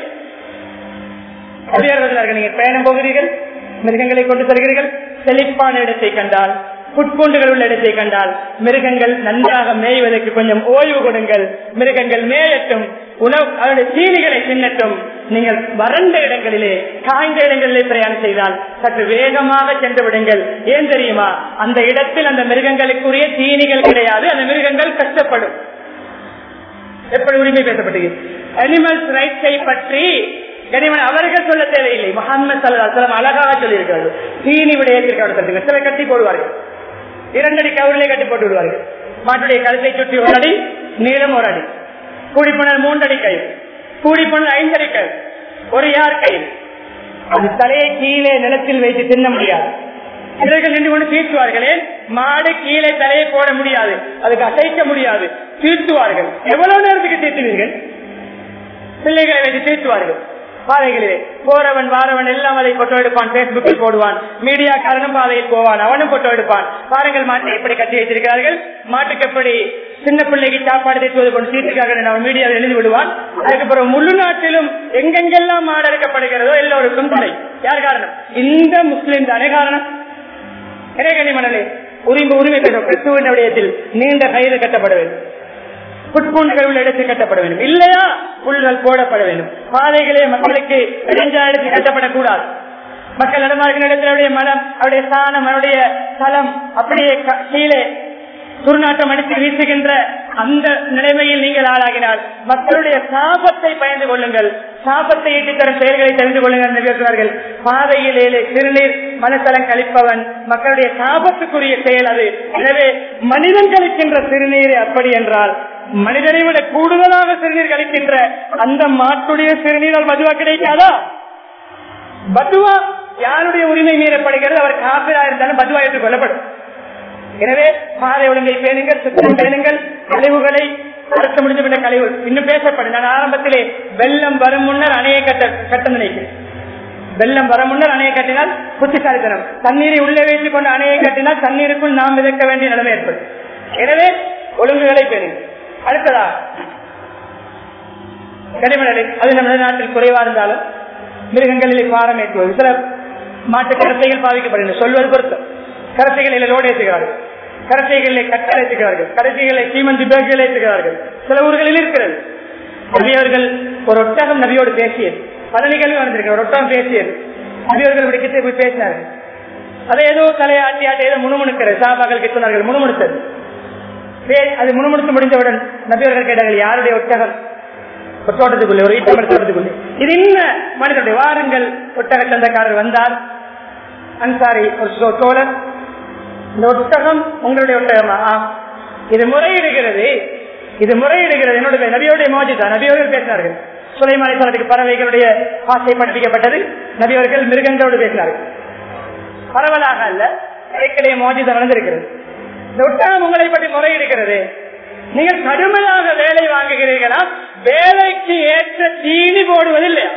நீங்க பயணம் போகிறீர்கள் மிருகங்களை கொண்டு தருகிறீர்கள் செழிப்பான இடத்தை கண்டால் புட்பூண்டுகள் உள்ள இடத்தை கண்டால் மிருகங்கள் நன்றாக மேய்வதற்கு கொஞ்சம் ஓய்வு கொடுங்கள் மிருகங்கள் மேயட்டும் உணவு அதனுடைய தீனிகளை தின்னட்டும் நீங்கள் வறண்ட இடங்களிலே காய்ந்த இடங்களிலே பிரயாணம் செய்தால் சற்று வேகமாக சென்று விடுங்கள் ஏன் தெரியுமா அந்த இடத்தில் அந்த மிருகங்களுக்குரிய தீனிகள் கிடையாது அந்த மிருகங்கள் கஷ்டப்படும் எப்படி உரிமை பேசப்பட்டது அனிமல்ஸ் ரைட்ஸை பற்றி கனிமன் அவர்கள் சொல்ல தேவையில்லை முகமது சல்லாஹம் அழகாக சொல்லியிருக்கிறார்கள் தீனி விடயத்திற்காக சில கட்டி போடுவார்கள் இரண்டடி கவுரிலே கட்டி போட்டு விடுவார்கள் மாட்டுடைய கழுத்தை சுற்றி ஒரு அடி நீளம் ஒரு அடி கூடிப்போனால் மூன்றடி கயிறு கூடிப்போனால் ஐந்தடி கயிறு ஒரு யார் கயிறு அது தலையை கீழே நிலத்தில் வைத்து தின்ன முடியாது இவர்கள் நின்று கொண்டு தீர்த்துவார்களே மாடு கீழே தலையை போட முடியாது அதுக்கு அசைக்க முடியாது தீர்த்துவார்கள் எவ்வளவு நேரத்துக்கு தீர்த்துவீர்கள் பிள்ளைகளை வைத்து தீர்த்துவார்கள் பாதைகளிலே போறவன் வாரவன் எல்லாம் அதை போட்டோ எடுப்பான் பேஸ்புக்கில் போடுவான் மீடியா காரணம் பாதையில் போவான் அவனும் போட்டோ எடுப்பான் பாருங்கள் மாட்டை எப்படி கட்டி வைத்திருக்கிறார்கள் மாட்டுக்கு எப்படி சின்ன பிள்ளைக்கு சாப்பாடு தேற்றுவது கொண்டு சீட்டுக்காக அவன் மீடியாவில் எழுதி விடுவான் அதுக்கப்புறம் முழு நாட்டிலும் எங்கெங்கெல்லாம் மாடு அறுக்கப்படுகிறதோ எல்லோருக்கும் தடை யார் காரணம் இந்த முஸ்லிம் தானே காரணம் இறைகனி மணலே உரிமை உரிமை பெறும் கிறிஸ்துவின் விடயத்தில் நீண்ட கயிறு கட்டப்பட வேண்டும் புட்பூண்டுகள் உள்ள இடத்தில் கட்டப்பட வேண்டும் இல்லையா புல்கள் போடப்பட வேண்டும் பாதைகளே மக்களுக்கு இடைஞ்சா இடத்தில் கட்டப்படக்கூடாது மக்கள் நடமாடுகிற இடத்தில் அவருடைய மலம் அவருடைய சாணம் அவருடைய தலம் அப்படியே கீழே துர்நாட்டம் அடித்து வீசுகின்ற அந்த நிலைமையில் நீங்கள் ஆளாகினால் மக்களுடைய சாபத்தை பயந்து கொள்ளுங்கள் சாபத்தை ஈட்டி தரும் செயல்களை தெரிந்து கொள்ளுங்கள் நிகழ்கிறார்கள் பாதையில் ஏழு சிறுநீர் மனத்தலம் கழிப்பவன் மக்களுடைய சாபத்துக்குரிய செயல் அது எனவே மனிதன் கழிக்கின்ற சிறுநீர் அப்படி என்றால் மனிதனை விட கூடுதலாக சிறுநீர் கழிக்கின்ற அந்த மாட்டுடைய சிறுநீரால் மதுவா கிடைக்காதா பத்துவா யாருடைய உரிமை மீறப்படுகிறது அவர் காப்பிரா இருந்தாலும் பதுவா ஏற்றுக் கொள்ளப்படும் எனவே பாதை ஒழுங்கை பேணுங்கள் சுத்தம் பேணுங்கள் கழிவுகளை அறுக்க முடிஞ்ச பின்ன கழிவு இன்னும் பேசப்படும் நான் ஆரம்பத்திலே வெள்ளம் வரும் முன்னர் அணையை கட்ட கட்ட நினைக்கிறேன் வெள்ளம் வர முன்னர் அணையை கட்டினால் புத்திசாலித்தனம் தண்ணீரை உள்ளே வைத்துக் கொண்டு அணையை கட்டினால் தண்ணீருக்குள் நாம் விதைக்க வேண்டிய நிலைமை ஏற்படும் எனவே ஒழுங்குகளை பேணுங்கள் அடுத்ததா கனிமணலை அது நம்ம நாட்டில் குறைவா இருந்தாலும் மிருகங்களிலே பாரம் ஏற்றுவது சில மாட்டு கரத்தைகள் பாதிக்கப்படுகின்றன சொல்வது பொருத்தம் கரத்தைகளில் லோடு ஏற்றுகிறார்கள் கரத்தைகளில் கட்டல் ஏற்றுகிறார்கள் கரத்தைகளை சீமந்தி பேக்குகள் ஏற்றுகிறார்கள் சில ஊர்களில் இருக்கிறது நபியவர்கள் ஒரு ஒட்டகம் நபியோடு பேசியது பல நிகழ்வு வந்திருக்கு ஒரு ஒட்டகம் பேசியது நபியவர்கள் விடுக்கிட்டு போய் பேசினார்கள் அதை ஏதோ தலையை ஆட்டி ஆட்டி ஏதோ முணுமுணுக்கிறது சாபாக்கள் சொன்னார்கள் முணுமுணுத்தது அது முணுமுணுத்து முடிந்தவுடன் நபியவர்கள் கேட்டார்கள் யாருடைய ஒட்டகம் ஒரு தோட்டத்துக்குள்ளே ஒரு ஈட்டமர தோட்டத்துக்குள்ளே இது என்ன மனிதனுடைய வாருங்கள் ஒட்டக சந்தக்காரர் வந்தார் அன்சாரி ஒரு தோழர் இந்த ஒட்டகம் உங்களுடைய ஒட்டகமா இது முறையிடுகிறது இது முறையிடுகிறது என்னுடைய நபியோடைய மோஜிதா நபியோர்கள் பேசினார்கள் சுலைமாலை சொல்றதுக்கு பறவைகளுடைய ஆசை படிப்பிக்கப்பட்டது நபியவர்கள் மிருகங்களோடு பேசினார்கள் பரவலாக அல்ல இடைக்கிடையே மோஜிதா நடந்திருக்கிறது இந்த ஒட்டகம் உங்களை பற்றி முறையிடுகிறது நீங்கள் கடுமையாக வேலை வாங்குகிறீர்களா வேலைக்கு ஏற்ற தீனி போடுவதில்லையா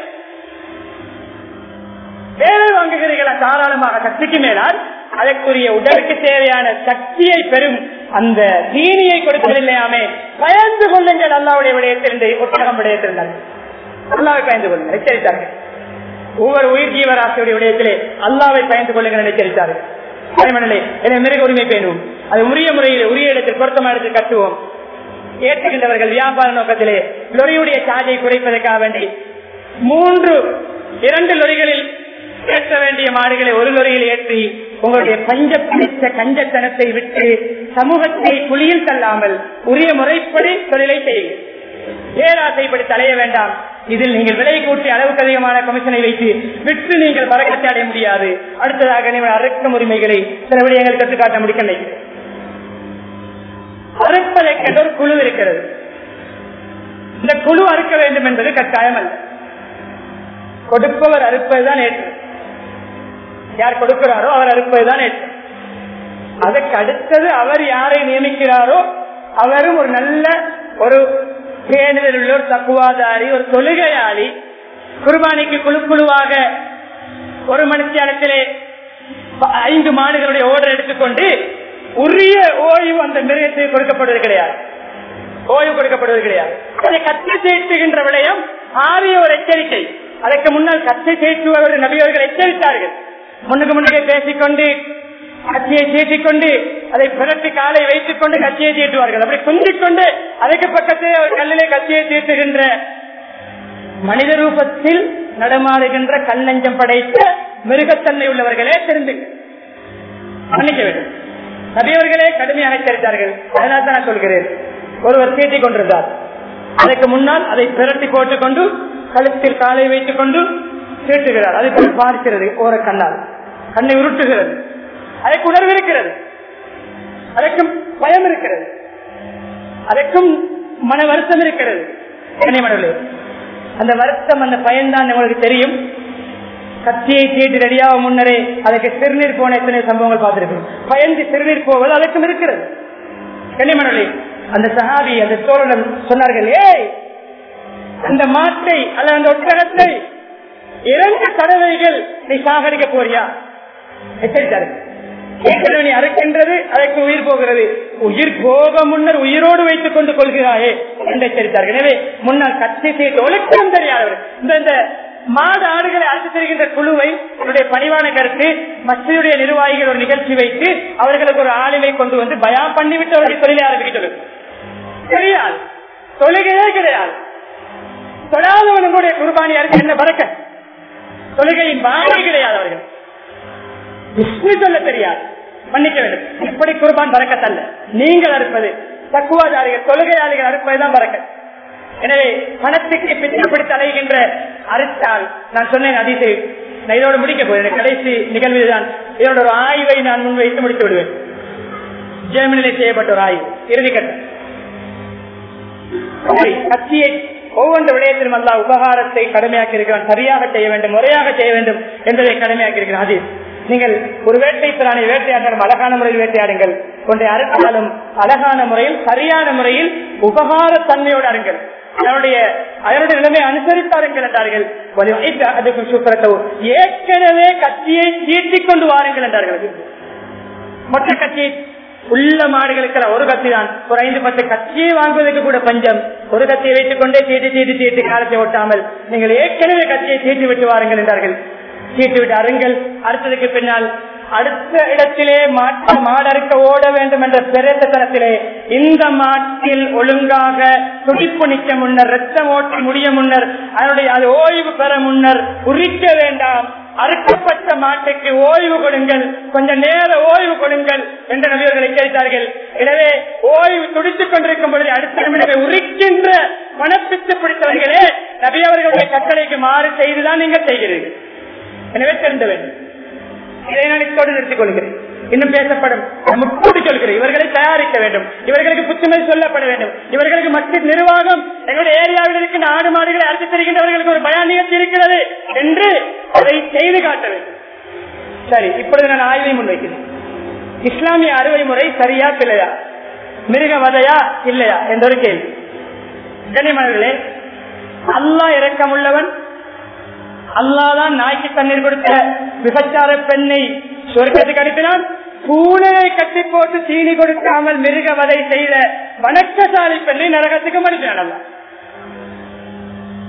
வேலை வாங்குகிறீர்களா தாராளமாக சக்திக்கு மேலால் அதற்குரிய உடலுக்கு தேவையான சக்தியை பெறும் அந்த தீனியை கொடுப்பதில்லையாமே பயந்து கொள்ளுங்கள் அல்லாவுடைய விடயத்திலிருந்து ஒட்டகம் விடயத்திருந்தார்கள் அல்லாவை பயந்து கொள்ளுங்கள் எச்சரித்தார்கள் ஒவ்வொரு உயிர் ஜீவராசியுடைய விடயத்திலே அல்லாவை பயந்து கொள்ளுங்கள் என்று எச்சரித்தார்கள் மனிதனே, எனவே மிருக உரிமை பேணுவோம் அது உரிய முறையில் உரிய இடத்தில் பொருத்தமான இடத்தில் கட்டுவோம் ஏற்றுகின்றவர்கள் வியாபார நோக்கத்திலே லொரியுடைய சார்ஜை குறைப்பதற்காக வேண்டி மூன்று இரண்டு லொரிகளில் ஏற்ற வேண்டிய மாடுகளை ஒரு லொரியில் ஏற்றி உங்களுடைய பஞ்ச பிடித்த கஞ்சத்தனத்தை விட்டு சமூகத்தை குழியில் தள்ளாமல் உரிய முறைப்படி தொழிலை செய்யுங்கள் பேராசைப்படி தலைய வேண்டாம் இதில் நீங்கள் விலை கூட்டி அளவுக்கு அதிகமான கமிஷனை வைத்து விற்று நீங்கள் பறக்கத்தை அடைய முடியாது அடுத்ததாக நீங்கள் அறுக்கும் உரிமைகளை சில விடயங்கள் கற்றுக்காட்ட முடிக்க நினைக்கிறேன் அறுப்பதற்கென்று ஒரு குழு இருக்கிறது இந்த குழு அறுக்க வேண்டும் என்பது கட்டாயம் அல்ல கொடுப்பவர் அறுப்பதுதான் ஏற்று யார் கொடுக்கிறாரோ அவர் அறுப்பதுதான் ஏற்று அதற்கு அடுத்தது அவர் யாரை நியமிக்கிறாரோ அவரும் ஒரு நல்ல ஒரு பேணுதல் உள்ள ஒரு தக்குவாதாரி ஒரு தொழுகையாளி குர்பானிக்கு குழு குழுவாக ஒரு மனுஷியானத்திலே ஐந்து மாடுகளுடைய ஓர்டர் எடுத்துக்கொண்டு உரிய ஓய்வு அந்த மிருகத்துக்கு கொடுக்கப்படுவது கிடையாது ஓய்வு கொடுக்கப்படுவது கிடையாது அதை கத்தி சேர்த்துகின்ற விடயம் ஆரிய ஒரு எச்சரிக்கை அதற்கு முன்னால் கத்தை சேர்த்துவர் நபியவர்கள் எச்சரித்தார்கள் முன்னுக்கு முன்னுக்கு பேசிக்கொண்டு கட்சியை தீட்டிக் கொண்டு அதை பிறட்டி காலை வைத்துக் கொண்டு கட்சியை தீட்டுவார்கள் அப்படி குந்திக் கொண்டு அதுக்கு பக்கத்தில் ஒரு கல்லிலே கட்சியை தீட்டுகின்ற மனித ரூபத்தில் நடமாடுகின்ற கல்லஞ்சம் படைத்த மிருகத்தன்மை உள்ளவர்களே தெரிந்து மன்னிக்க வேண்டும் நபியவர்களே கடுமையாக எச்சரித்தார்கள் அதனால் தான் நான் சொல்கிறேன் ஒருவர் தீட்டிக் கொண்டிருந்தார் அதற்கு முன்னால் அதை பிரட்டி போட்டுக்கொண்டு கழுத்தில் காலை வைத்துக் கொண்டு தீட்டுகிறார் அதை போய் பார்க்கிறது ஓர கண்ணால் கண்ணை உருட்டுகிறது அதற்கு உணர்வு இருக்கிறது அதற்கும் பயம் இருக்கிறது அதற்கும் மன வருத்தம் இருக்கிறது கனிமணலே அந்த வருத்தம் அந்த பயன்தான் உங்களுக்கு தெரியும் கத்தியை தீட்டி ரெடியாக முன்னரே அதற்கு சிறுநீர் போன எத்தனை சம்பவங்கள் பார்த்திருக்கிறோம் பயந்து சிறுநீர் போவது அதற்கும் இருக்கிறது கனிமணலே அந்த சஹாபி அந்த தோழன் சொன்னார்கள் ஏய் அந்த மாட்டை அல்ல அந்த ஒட்டகத்தை இரண்டு தடவைகள் நீ சாகடிக்க போறியா எச்சரித்தார்கள் ஏற்கனவே நீ அறுக்கின்றது அதற்கு உயிர் போகிறது உயிர் போக முன்னர் உயிரோடு வைத்துக் கொண்டு கொள்கிறாயே என்று எச்சரித்தார்கள் எனவே முன்னால் கத்தி செய்து ஒழுக்கம் தெரியாதவர் இந்த இந்த மாடு ஆடுகளை அழைத்து செல்கின்ற குழுவை என்னுடைய பணிவான கருத்து மத்தியுடைய நிர்வாகிகள் ஒரு நிகழ்ச்சி வைத்து அவர்களுக்கு ஒரு ஆளுமை கொண்டு வந்து பயம் பண்ணிவிட்டு அவருடைய தொழிலை ஆரம்பிக்க சொல்லு தெரியாது தொழுகையே கிடையாது தொழாதவனுடைய குர்பானி அரிசி என்ன பறக்க தொழுகையின் பாதை கிடையாது அவர்கள் விஷ்ணு சொல்ல தெரியாது மன்னிக்க வேண்டும் இப்படி குர்பான் பறக்கத்தல்ல நீங்கள் அறுப்பது தக்குவாதாரிகள் தொழுகையாளிகள் அறுப்பதுதான் பறக்க எனவே பணத்துக்கு பிச்சைப்படுத்தி அலைகின்ற அறுத்தால் நான் சொன்னேன் அதிசை நான் இதோடு முடிக்க போகிறேன் கடைசி நிகழ்வுதான் இதோட ஒரு ஆய்வை நான் முன்வைத்து முடித்து விடுவேன் ஜெர்மனியிலே செய்யப்பட்ட ஒரு ஆய்வு இறுதிக்கட்டம் கட்சியை ஒவ்வொரு விடயத்திலும் அல்லா உபகாரத்தை கடமையாக்கி இருக்கிறான் சரியாக செய்ய வேண்டும் முறையாக செய்ய வேண்டும் என்பதை கடமையாக்கி இருக்கிறான் அது நீங்கள் ஒரு வேட்டை பிராணி வேட்டையாடும் அழகான முறையில் வேட்டையாடுங்கள் கொண்டை அறுத்தாலும் அழகான முறையில் சரியான முறையில் உபகார தன்மையோடு அருங்கள் அதனுடைய அதனுடைய நிலைமை அனுசரித்தாருங்கள் என்றார்கள் அதுக்கு சூப்பரத்தோ ஏற்கனவே கட்சியை தீட்டிக் கொண்டு வாருங்கள் என்றார்கள் மொத்த கட்சியை உள்ள மாடுகளுக்கு ஒரு கத்தி தான் ஒரு ஐந்து பத்து கட்சியை வாங்குவதற்கு கூட பஞ்சம் ஒரு கத்தியை வைத்துக் கொண்டே தீட்டி தீட்டி தீட்டி காலத்தை ஓட்டாமல் நீங்கள் ஏற்கனவே கட்சியை தீட்டி விட்டு வாருங்கள் என்றார்கள் தீட்டி விட்டு அருங்கள் அடுத்ததுக்கு பின்னால் அடுத்த இடத்திலே மாட்டு மாடறுக்க ஓட வேண்டும் என்ற பிரேத்தனத்திலே இந்த மாட்டில் ஒழுங்காக துடிப்பு நிற்க முன்னர் ரத்தம் ஓட்டி முடிய முன்னர் அதனுடைய அது ஓய்வு பெற முன்னர் உரிக்க வேண்டாம் அறுக்கப்பட்ட மாட்டுக்கு ஓய்வு கொடுங்கள் கொஞ்ச நேர ஓய்வு கொடுங்கள் என்று நபியர்கள் எச்சரித்தார்கள் எனவே ஓய்வு துடித்துக் கொண்டிருக்கும் பொழுது அடுத்த நிமிடம் உரிக்கின்ற மனப்பித்து பிடித்தவர்களே நபியவர்களுடைய கட்டளைக்கு மாறு செய்துதான் நீங்கள் செய்கிறீர்கள் எனவே தெரிந்த வேண்டும் இதை நான் இத்தோடு நிறுத்திக் கொள்கிறேன் இன்னும் பேசப்படும் முக்கூடி சொல்கிறேன் இவர்களை தயாரிக்க வேண்டும் இவர்களுக்கு புத்துமதி சொல்லப்பட வேண்டும் இவர்களுக்கு மத்திய நிர்வாகம் எங்களுடைய ஏரியாவில் இருக்கின்ற ஆடு மாடுகளை அறுத்து தருகின்றவர்களுக்கு ஒரு பயான் நிகழ்ச்சி இருக்கிறது என்று அதை செய்து காட்ட வேண்டும் சரி இப்பொழுது நான் ஆய்வை முன்வைக்கிறேன் இஸ்லாமிய அறுவை முறை சரியா பிள்ளையா மிருக வதையா இல்லையா என்ற ஒரு கேள்வி கனிமர்களே அல்லா இரக்கமுள்ளவன் அல்லாதான் நாய்க்கு தண்ணீர் கொடுத்த விபச்சார பெண்ணை சொர்க்கத்துக்கு அனுப்பினான் பூனையை கட்டி போட்டு சீனி கொடுக்காமல் மிருக வதை செய்த வணக்கசாலி பெண்ணை நரகத்துக்கு அனுப்பினான்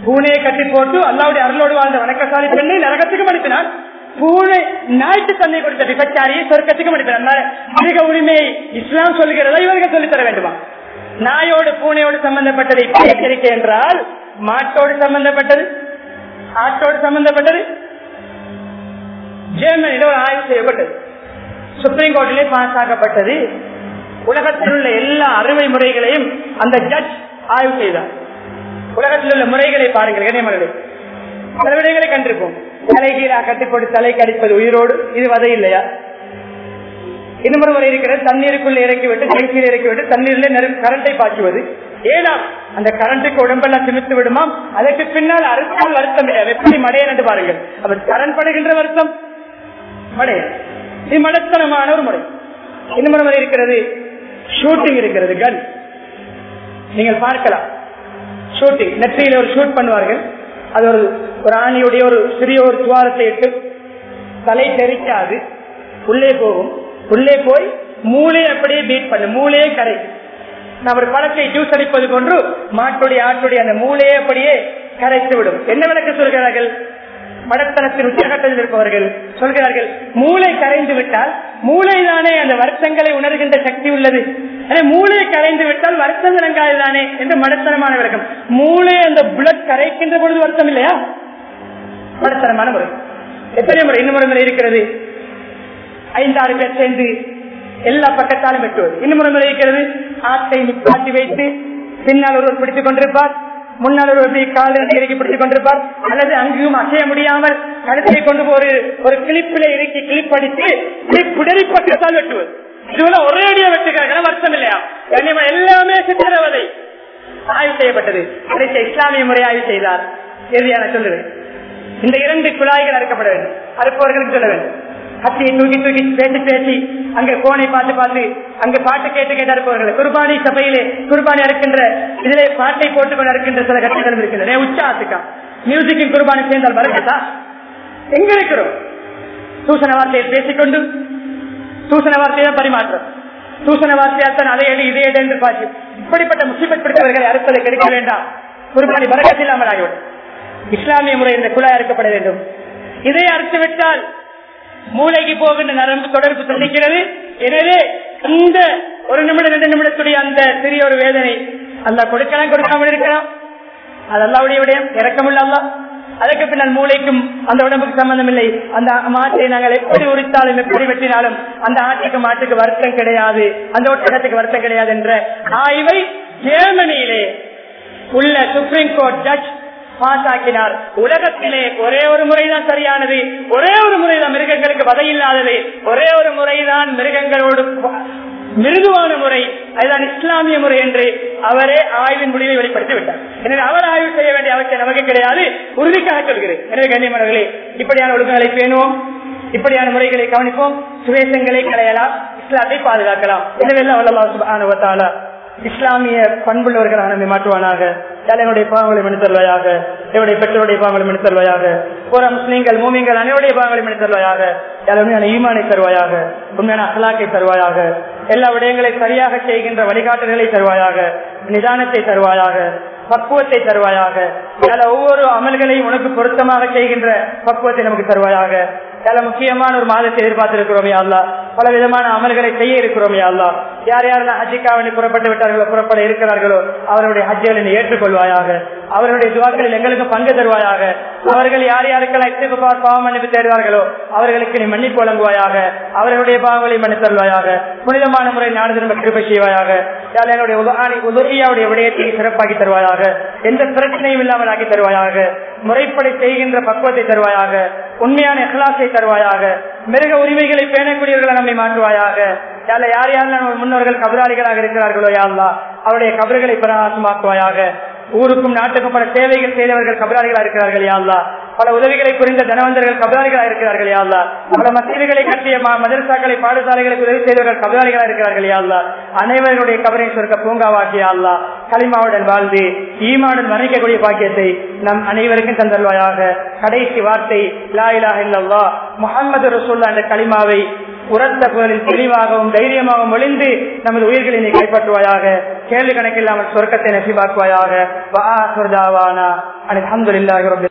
பூனையை கட்டி போட்டு அல்லாவுடைய அருளோடு வாழ்ந்த வணக்கசாலி பெண்ணை நரகத்துக்கு அனுப்பினார் பூனை நாய்க்கு தந்தை கொடுத்த விபச்சாரியை சொர்க்கத்துக்கு அனுப்பினார் அதிக உரிமையை இஸ்லாம் சொல்லுகிறதா இவர்கள் சொல்லித் தர வேண்டுமா நாயோடு பூனையோடு சம்பந்தப்பட்டது இப்படி எச்சரிக்கை என்றால் மாட்டோடு சம்பந்தப்பட்டது ஆட்டோடு சம்பந்தப்பட்டது ஜெர்மனியில் ஒரு ஆய்வு செய்யப்பட்டது சுப்ரீம் கோர்ட்டிலே பாஸ் ஆக்கப்பட்டது உலகத்தில் உள்ள எல்லா அறுவை முறைகளையும் அந்த ஜட்ஜ் ஆய்வு செய்தார் உலகத்தில் உள்ள முறைகளை பாருங்கள் கனிமர்களே பல விடயங்களை கண்டிருப்போம் தலைகீழா கட்டி போட்டு தலை கடிப்பது உயிரோடு இது வதை இல்லையா இன்னொரு முறை இருக்கிறது தண்ணீருக்குள்ள இறக்கி விட்டு கிணற்றில் இறக்கி விட்டு தண்ணீர்ல நெருப்பு கரண்டை பாய்ச்சுவது ஏனா அந்த கரண்ட்டுக்கு உடம்பெல்லாம் திமித்து விடுமாம் அதற்கு பின்னால் அறுத்தால் வருத்தம் எப்படி மடையன் என்று பாருங்கள் அவர் கரண்ட் படுகின்ற வருத்தம் மடையன் இது மடத்தனமான ஒரு முறை இன்னொரு முறை இருக்கிறது ஷூட்டிங் இருக்கிறது கன் நீங்கள் பார்க்கலாம் ஷூட்டிங் நெற்றியில ஒரு ஷூட் பண்ணுவார்கள் அது ஒரு ஒரு ஆணியுடைய ஒரு சிறிய ஒரு துவாரத்தை இட்டு தலை தெரிக்காது உள்ளே போகும் உள்ளே போய் மூளையை அப்படியே பீட் பண்ணு மூளையே கரை நான் ஒரு பழத்தை ஜூஸ் அடிப்பது போன்று மாட்டுடைய ஆட்டுடைய அந்த மூளையை அப்படியே கரைத்து விடும் என்ன விளக்க சொல்கிறார்கள் மடத்தனத்தின் உச்சகட்டத்தில் இருப்பவர்கள் சொல்கிறார்கள் மூளை கரைந்து விட்டால் மூளை தானே அந்த வருத்தங்களை உணர்கின்ற சக்தி உள்ளது மூளை கரைந்து விட்டால் வருத்தம் இறங்காது தானே என்று மடத்தனமான விளக்கம் மூளை அந்த புலட் கரைக்கின்ற பொழுது வருத்தம் இல்லையா மடத்தனமான முறை எத்தனை முறை இன்னும் முறை இருக்கிறது ஐந்தாறு பேர் சேர்ந்து எல்லா பக்கத்தாலும் வெட்டுவது இன்னும் முறை இருக்கிறது ஆட்டை நிப்பாட்டி வைத்து பின்னால் ஒருவர் பிடித்துக் கொண்டிருப்பார் முன்னால் ஒரு கால் இறக்கி பிடித்துக் கொண்டிருப்பார் அல்லது அங்கேயும் அசைய முடியாமல் கழுத்தை கொண்டு ஒரு ஒரு கிளிப்பில இறக்கி கிளிப் அடித்து கிளிப் பிடரி பக்கத்தால் வெட்டுவது இதுல ஒரே அடியா வெட்டுக்கிறாங்க வருத்தம் இல்லையா கண்ணியமா எல்லாமே சித்திரவதை ஆய்வு செய்யப்பட்டது கடைசி இஸ்லாமிய முறை ஆய்வு செய்தார் இறுதியான சொல்லுவேன் இந்த இரண்டு குழாய்கள் அறுக்கப்பட வேண்டும் அறுப்பவர்களுக்கு சொல்ல வேண்டும் கத்தியை தூக்கி தூக்கி பேசி பேசி அங்க கோனை பார்த்து பார்த்து அங்க பாட்டு கேட்டு கேட்டு அறுப்பவர்கள் குர்பானி சபையிலே குர்பானி அறுக்கின்ற இதிலே பாட்டை போட்டுக்கொண்டு அறுக்கின்ற சில கட்டங்களும் இருக்கின்றன உச்சா ஆத்துக்கா மியூசிக்கின் குர்பானி சேர்ந்தால் வரக்கத்தா எங்க இருக்கிறோம் தூசண வார்த்தையை பேசிக்கொண்டு தூசண வார்த்தையை தான் பரிமாற்றம் தூசண வார்த்தையால் தான் அதை எடு இதை எடு என்று பாச்சு இப்படிப்பட்ட முசிபத் பிடித்தவர்களை அறுப்பதை கெடுக்க வேண்டாம் குர்பானி வரக்கத்து இல்லாமல் ஆகிவிடும் இஸ்லாமிய முறை இந்த குழாய் அறுக்கப்பட வேண்டும் இதை அறுத்து விட்டால் மூளைக்கு போகின்ற நரம்பு தொடர்பு துண்டிக்கிறது எனவே இந்த ஒரு நிமிடம் ரெண்டு நிமிடத்துடைய அந்த சிறிய ஒரு வேதனை அல்ல கொடுக்கலாம் கொடுக்காமல் இருக்கலாம் அது அல்லாவுடைய விடயம் இறக்கமுள்ள அல்லா அதற்கு பின்னால் மூளைக்கும் அந்த உடம்புக்கு சம்பந்தம் இல்லை அந்த மாட்டை நாங்கள் எப்படி உரித்தாலும் எப்படி வெட்டினாலும் அந்த ஆட்டுக்கு மாட்டுக்கு வருத்தம் கிடையாது அந்த ஒட்டகத்துக்கு வருத்தம் கிடையாது என்ற ஆய்வை ஜெர்மனியிலே உள்ள சுப்ரீம் கோர்ட் ஜட்ஜ் பாஸ் ஆக்கினார் உலகத்திலே ஒரே ஒரு முறைதான் சரியானது ஒரே ஒரு முறைதான் மிருகங்களுக்கு வதையில்லாதது ஒரே ஒரு முறைதான் மிருகங்களோடு மிருதுவான முறை அதுதான் இஸ்லாமிய முறை என்று அவரே ஆய்வின் முடிவை வெளிப்படுத்தி விட்டார் எனவே அவர் ஆய்வு செய்ய வேண்டிய அவசியம் நமக்கு கிடையாது உறுதிக்காக சொல்கிறேன் எனவே கண்ணியமானவர்களே இப்படியான ஒழுங்குகளை பேணுவோம் இப்படியான முறைகளை கவனிப்போம் சுவேசங்களை களையலாம் இஸ்லாத்தை பாதுகாக்கலாம் எனவே வல்லல்லா சுபானுவத்தால இஸ்லாமிய பண்புள்ளவர்களாக நம்மை மாற்றுவானாக என்னுடைய பாவங்களை மன்னித்தருவாயாக என்னுடைய பெற்றோருடைய பாவங்களை மன்னித்தருவாயாக புற முஸ்லீம்கள் மூமிங்கள் அனைவருடைய பாவங்களை மன்னித்தருவாயாக உண்மையான ஈமானை தருவாயாக உண்மையான அசலாக்கை தருவாயாக எல்லா விடயங்களை சரியாக செய்கின்ற வழிகாட்டுதலை தருவாயாக நிதானத்தை தருவாயாக பக்குவத்தை தருவாயாக ஒவ்வொரு அமல்களையும் உனக்கு பொருத்தமாக செய்கின்ற பக்குவத்தை நமக்கு தருவாயாக சில முக்கியமான ஒரு மாதத்தை எதிர்பார்த்திருக்கிறோமே அல்லா பல விதமான அமல்களை செய்ய இருக்கிறோமே அல்லா யார் யாரெல்லாம் ஹஜ்ஜிக்காவணி புறப்பட்டு விட்டார்களோ புறப்பட இருக்கிறார்களோ அவருடைய ஹஜ்ஜிகளை ஏற்றுக்கொள்வாயாக அவர்களுடைய துவாக்களில் எங்களுக்கு பங்கு தருவாயாக அவர்கள் யார் யாருக்கெல்லாம் இசைப்பார் பாவம் மன்னிப்பு தேடுவார்களோ அவர்களுக்கு நீ மன்னிப்பு வழங்குவாயாக அவர்களுடைய பாவங்களை மன்னித்து தருவாயாக புனிதமான முறை நாடு திரும்ப கிருப்பை செய்வாயாக என்னுடைய உதவியாவுடைய விடயத்தை சிறப்பாக்கி தருவாயாக எந்த பிரச்சனையும் இல்லாமல் ஆக்கி தருவாயாக முறைப்படி செய்கின்ற பக்குவத்தை தருவாயாக உண்மையான எஹ்லாசை தருவாயாக மிருக உரிமைகளை பேணக்கூடியவர்களை நம்மை மாற்றுவாயாக யார யார் யார் முன்னோர்கள் கபராளிகளாக இருக்கிறார்களோ யாழ்லா அவருடைய கபறுகளை பிரகாசமாக்குவாயாக ஊருக்கும் நாட்டுக்கும் பல சேவைகள் செய்தவர்கள் கபராளிகளா இருக்கிறார்கள் யாழ்லா பல உதவிகளை புரிந்த தனவந்தர்கள் கபராளிகளா இருக்கிறார்கள் யாழ்லா பல மசீதுகளை கட்டிய மதரசாக்களை பாடசாலைகளுக்கு உதவி செய்தவர்கள் கபராளிகளா இருக்கிறார்கள் யாழ்லா அனைவருடைய கபரை சொற்க பூங்காவாக்கி யாழ்லா களிமாவுடன் வாழ்ந்து ஈமாவுடன் மறைக்கக்கூடிய பாக்கியத்தை நம் அனைவருக்கும் தந்தல்வாயாக கடைசி வார்த்தை லா இலாஹ இல்லல்லா முகமது ரசூல்லா என்ற களிமாவை உரத்த புகழில் தெளிவாகவும் தைரியமாகவும் ஒளிந்து நமது உயிர்களை நீ கைப்பற்றுவாயாக கேள்வி கணக்கில்லாமல் சொர்க்கத்தை நசிபாக்குவாயாக அலமதுல்லாஹி ரபில்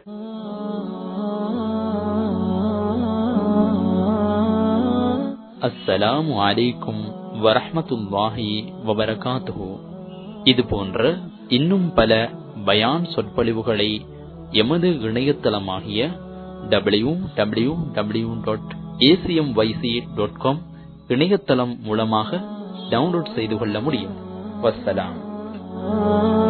அஸ்ஸலாமு அலைக்கும் வரஹ்மத்துல்லாஹி வபரகாத்துஹு இது போன்ற இன்னும் பல பயான் சொற்பொழிவுகளை எமது இணையதளமாகிய W W W dot ACM YC dot com இணையதளம் மூலமாக டவுன்லோட் செய்து கொள்ள முடியும் வஸ்ஸலாம்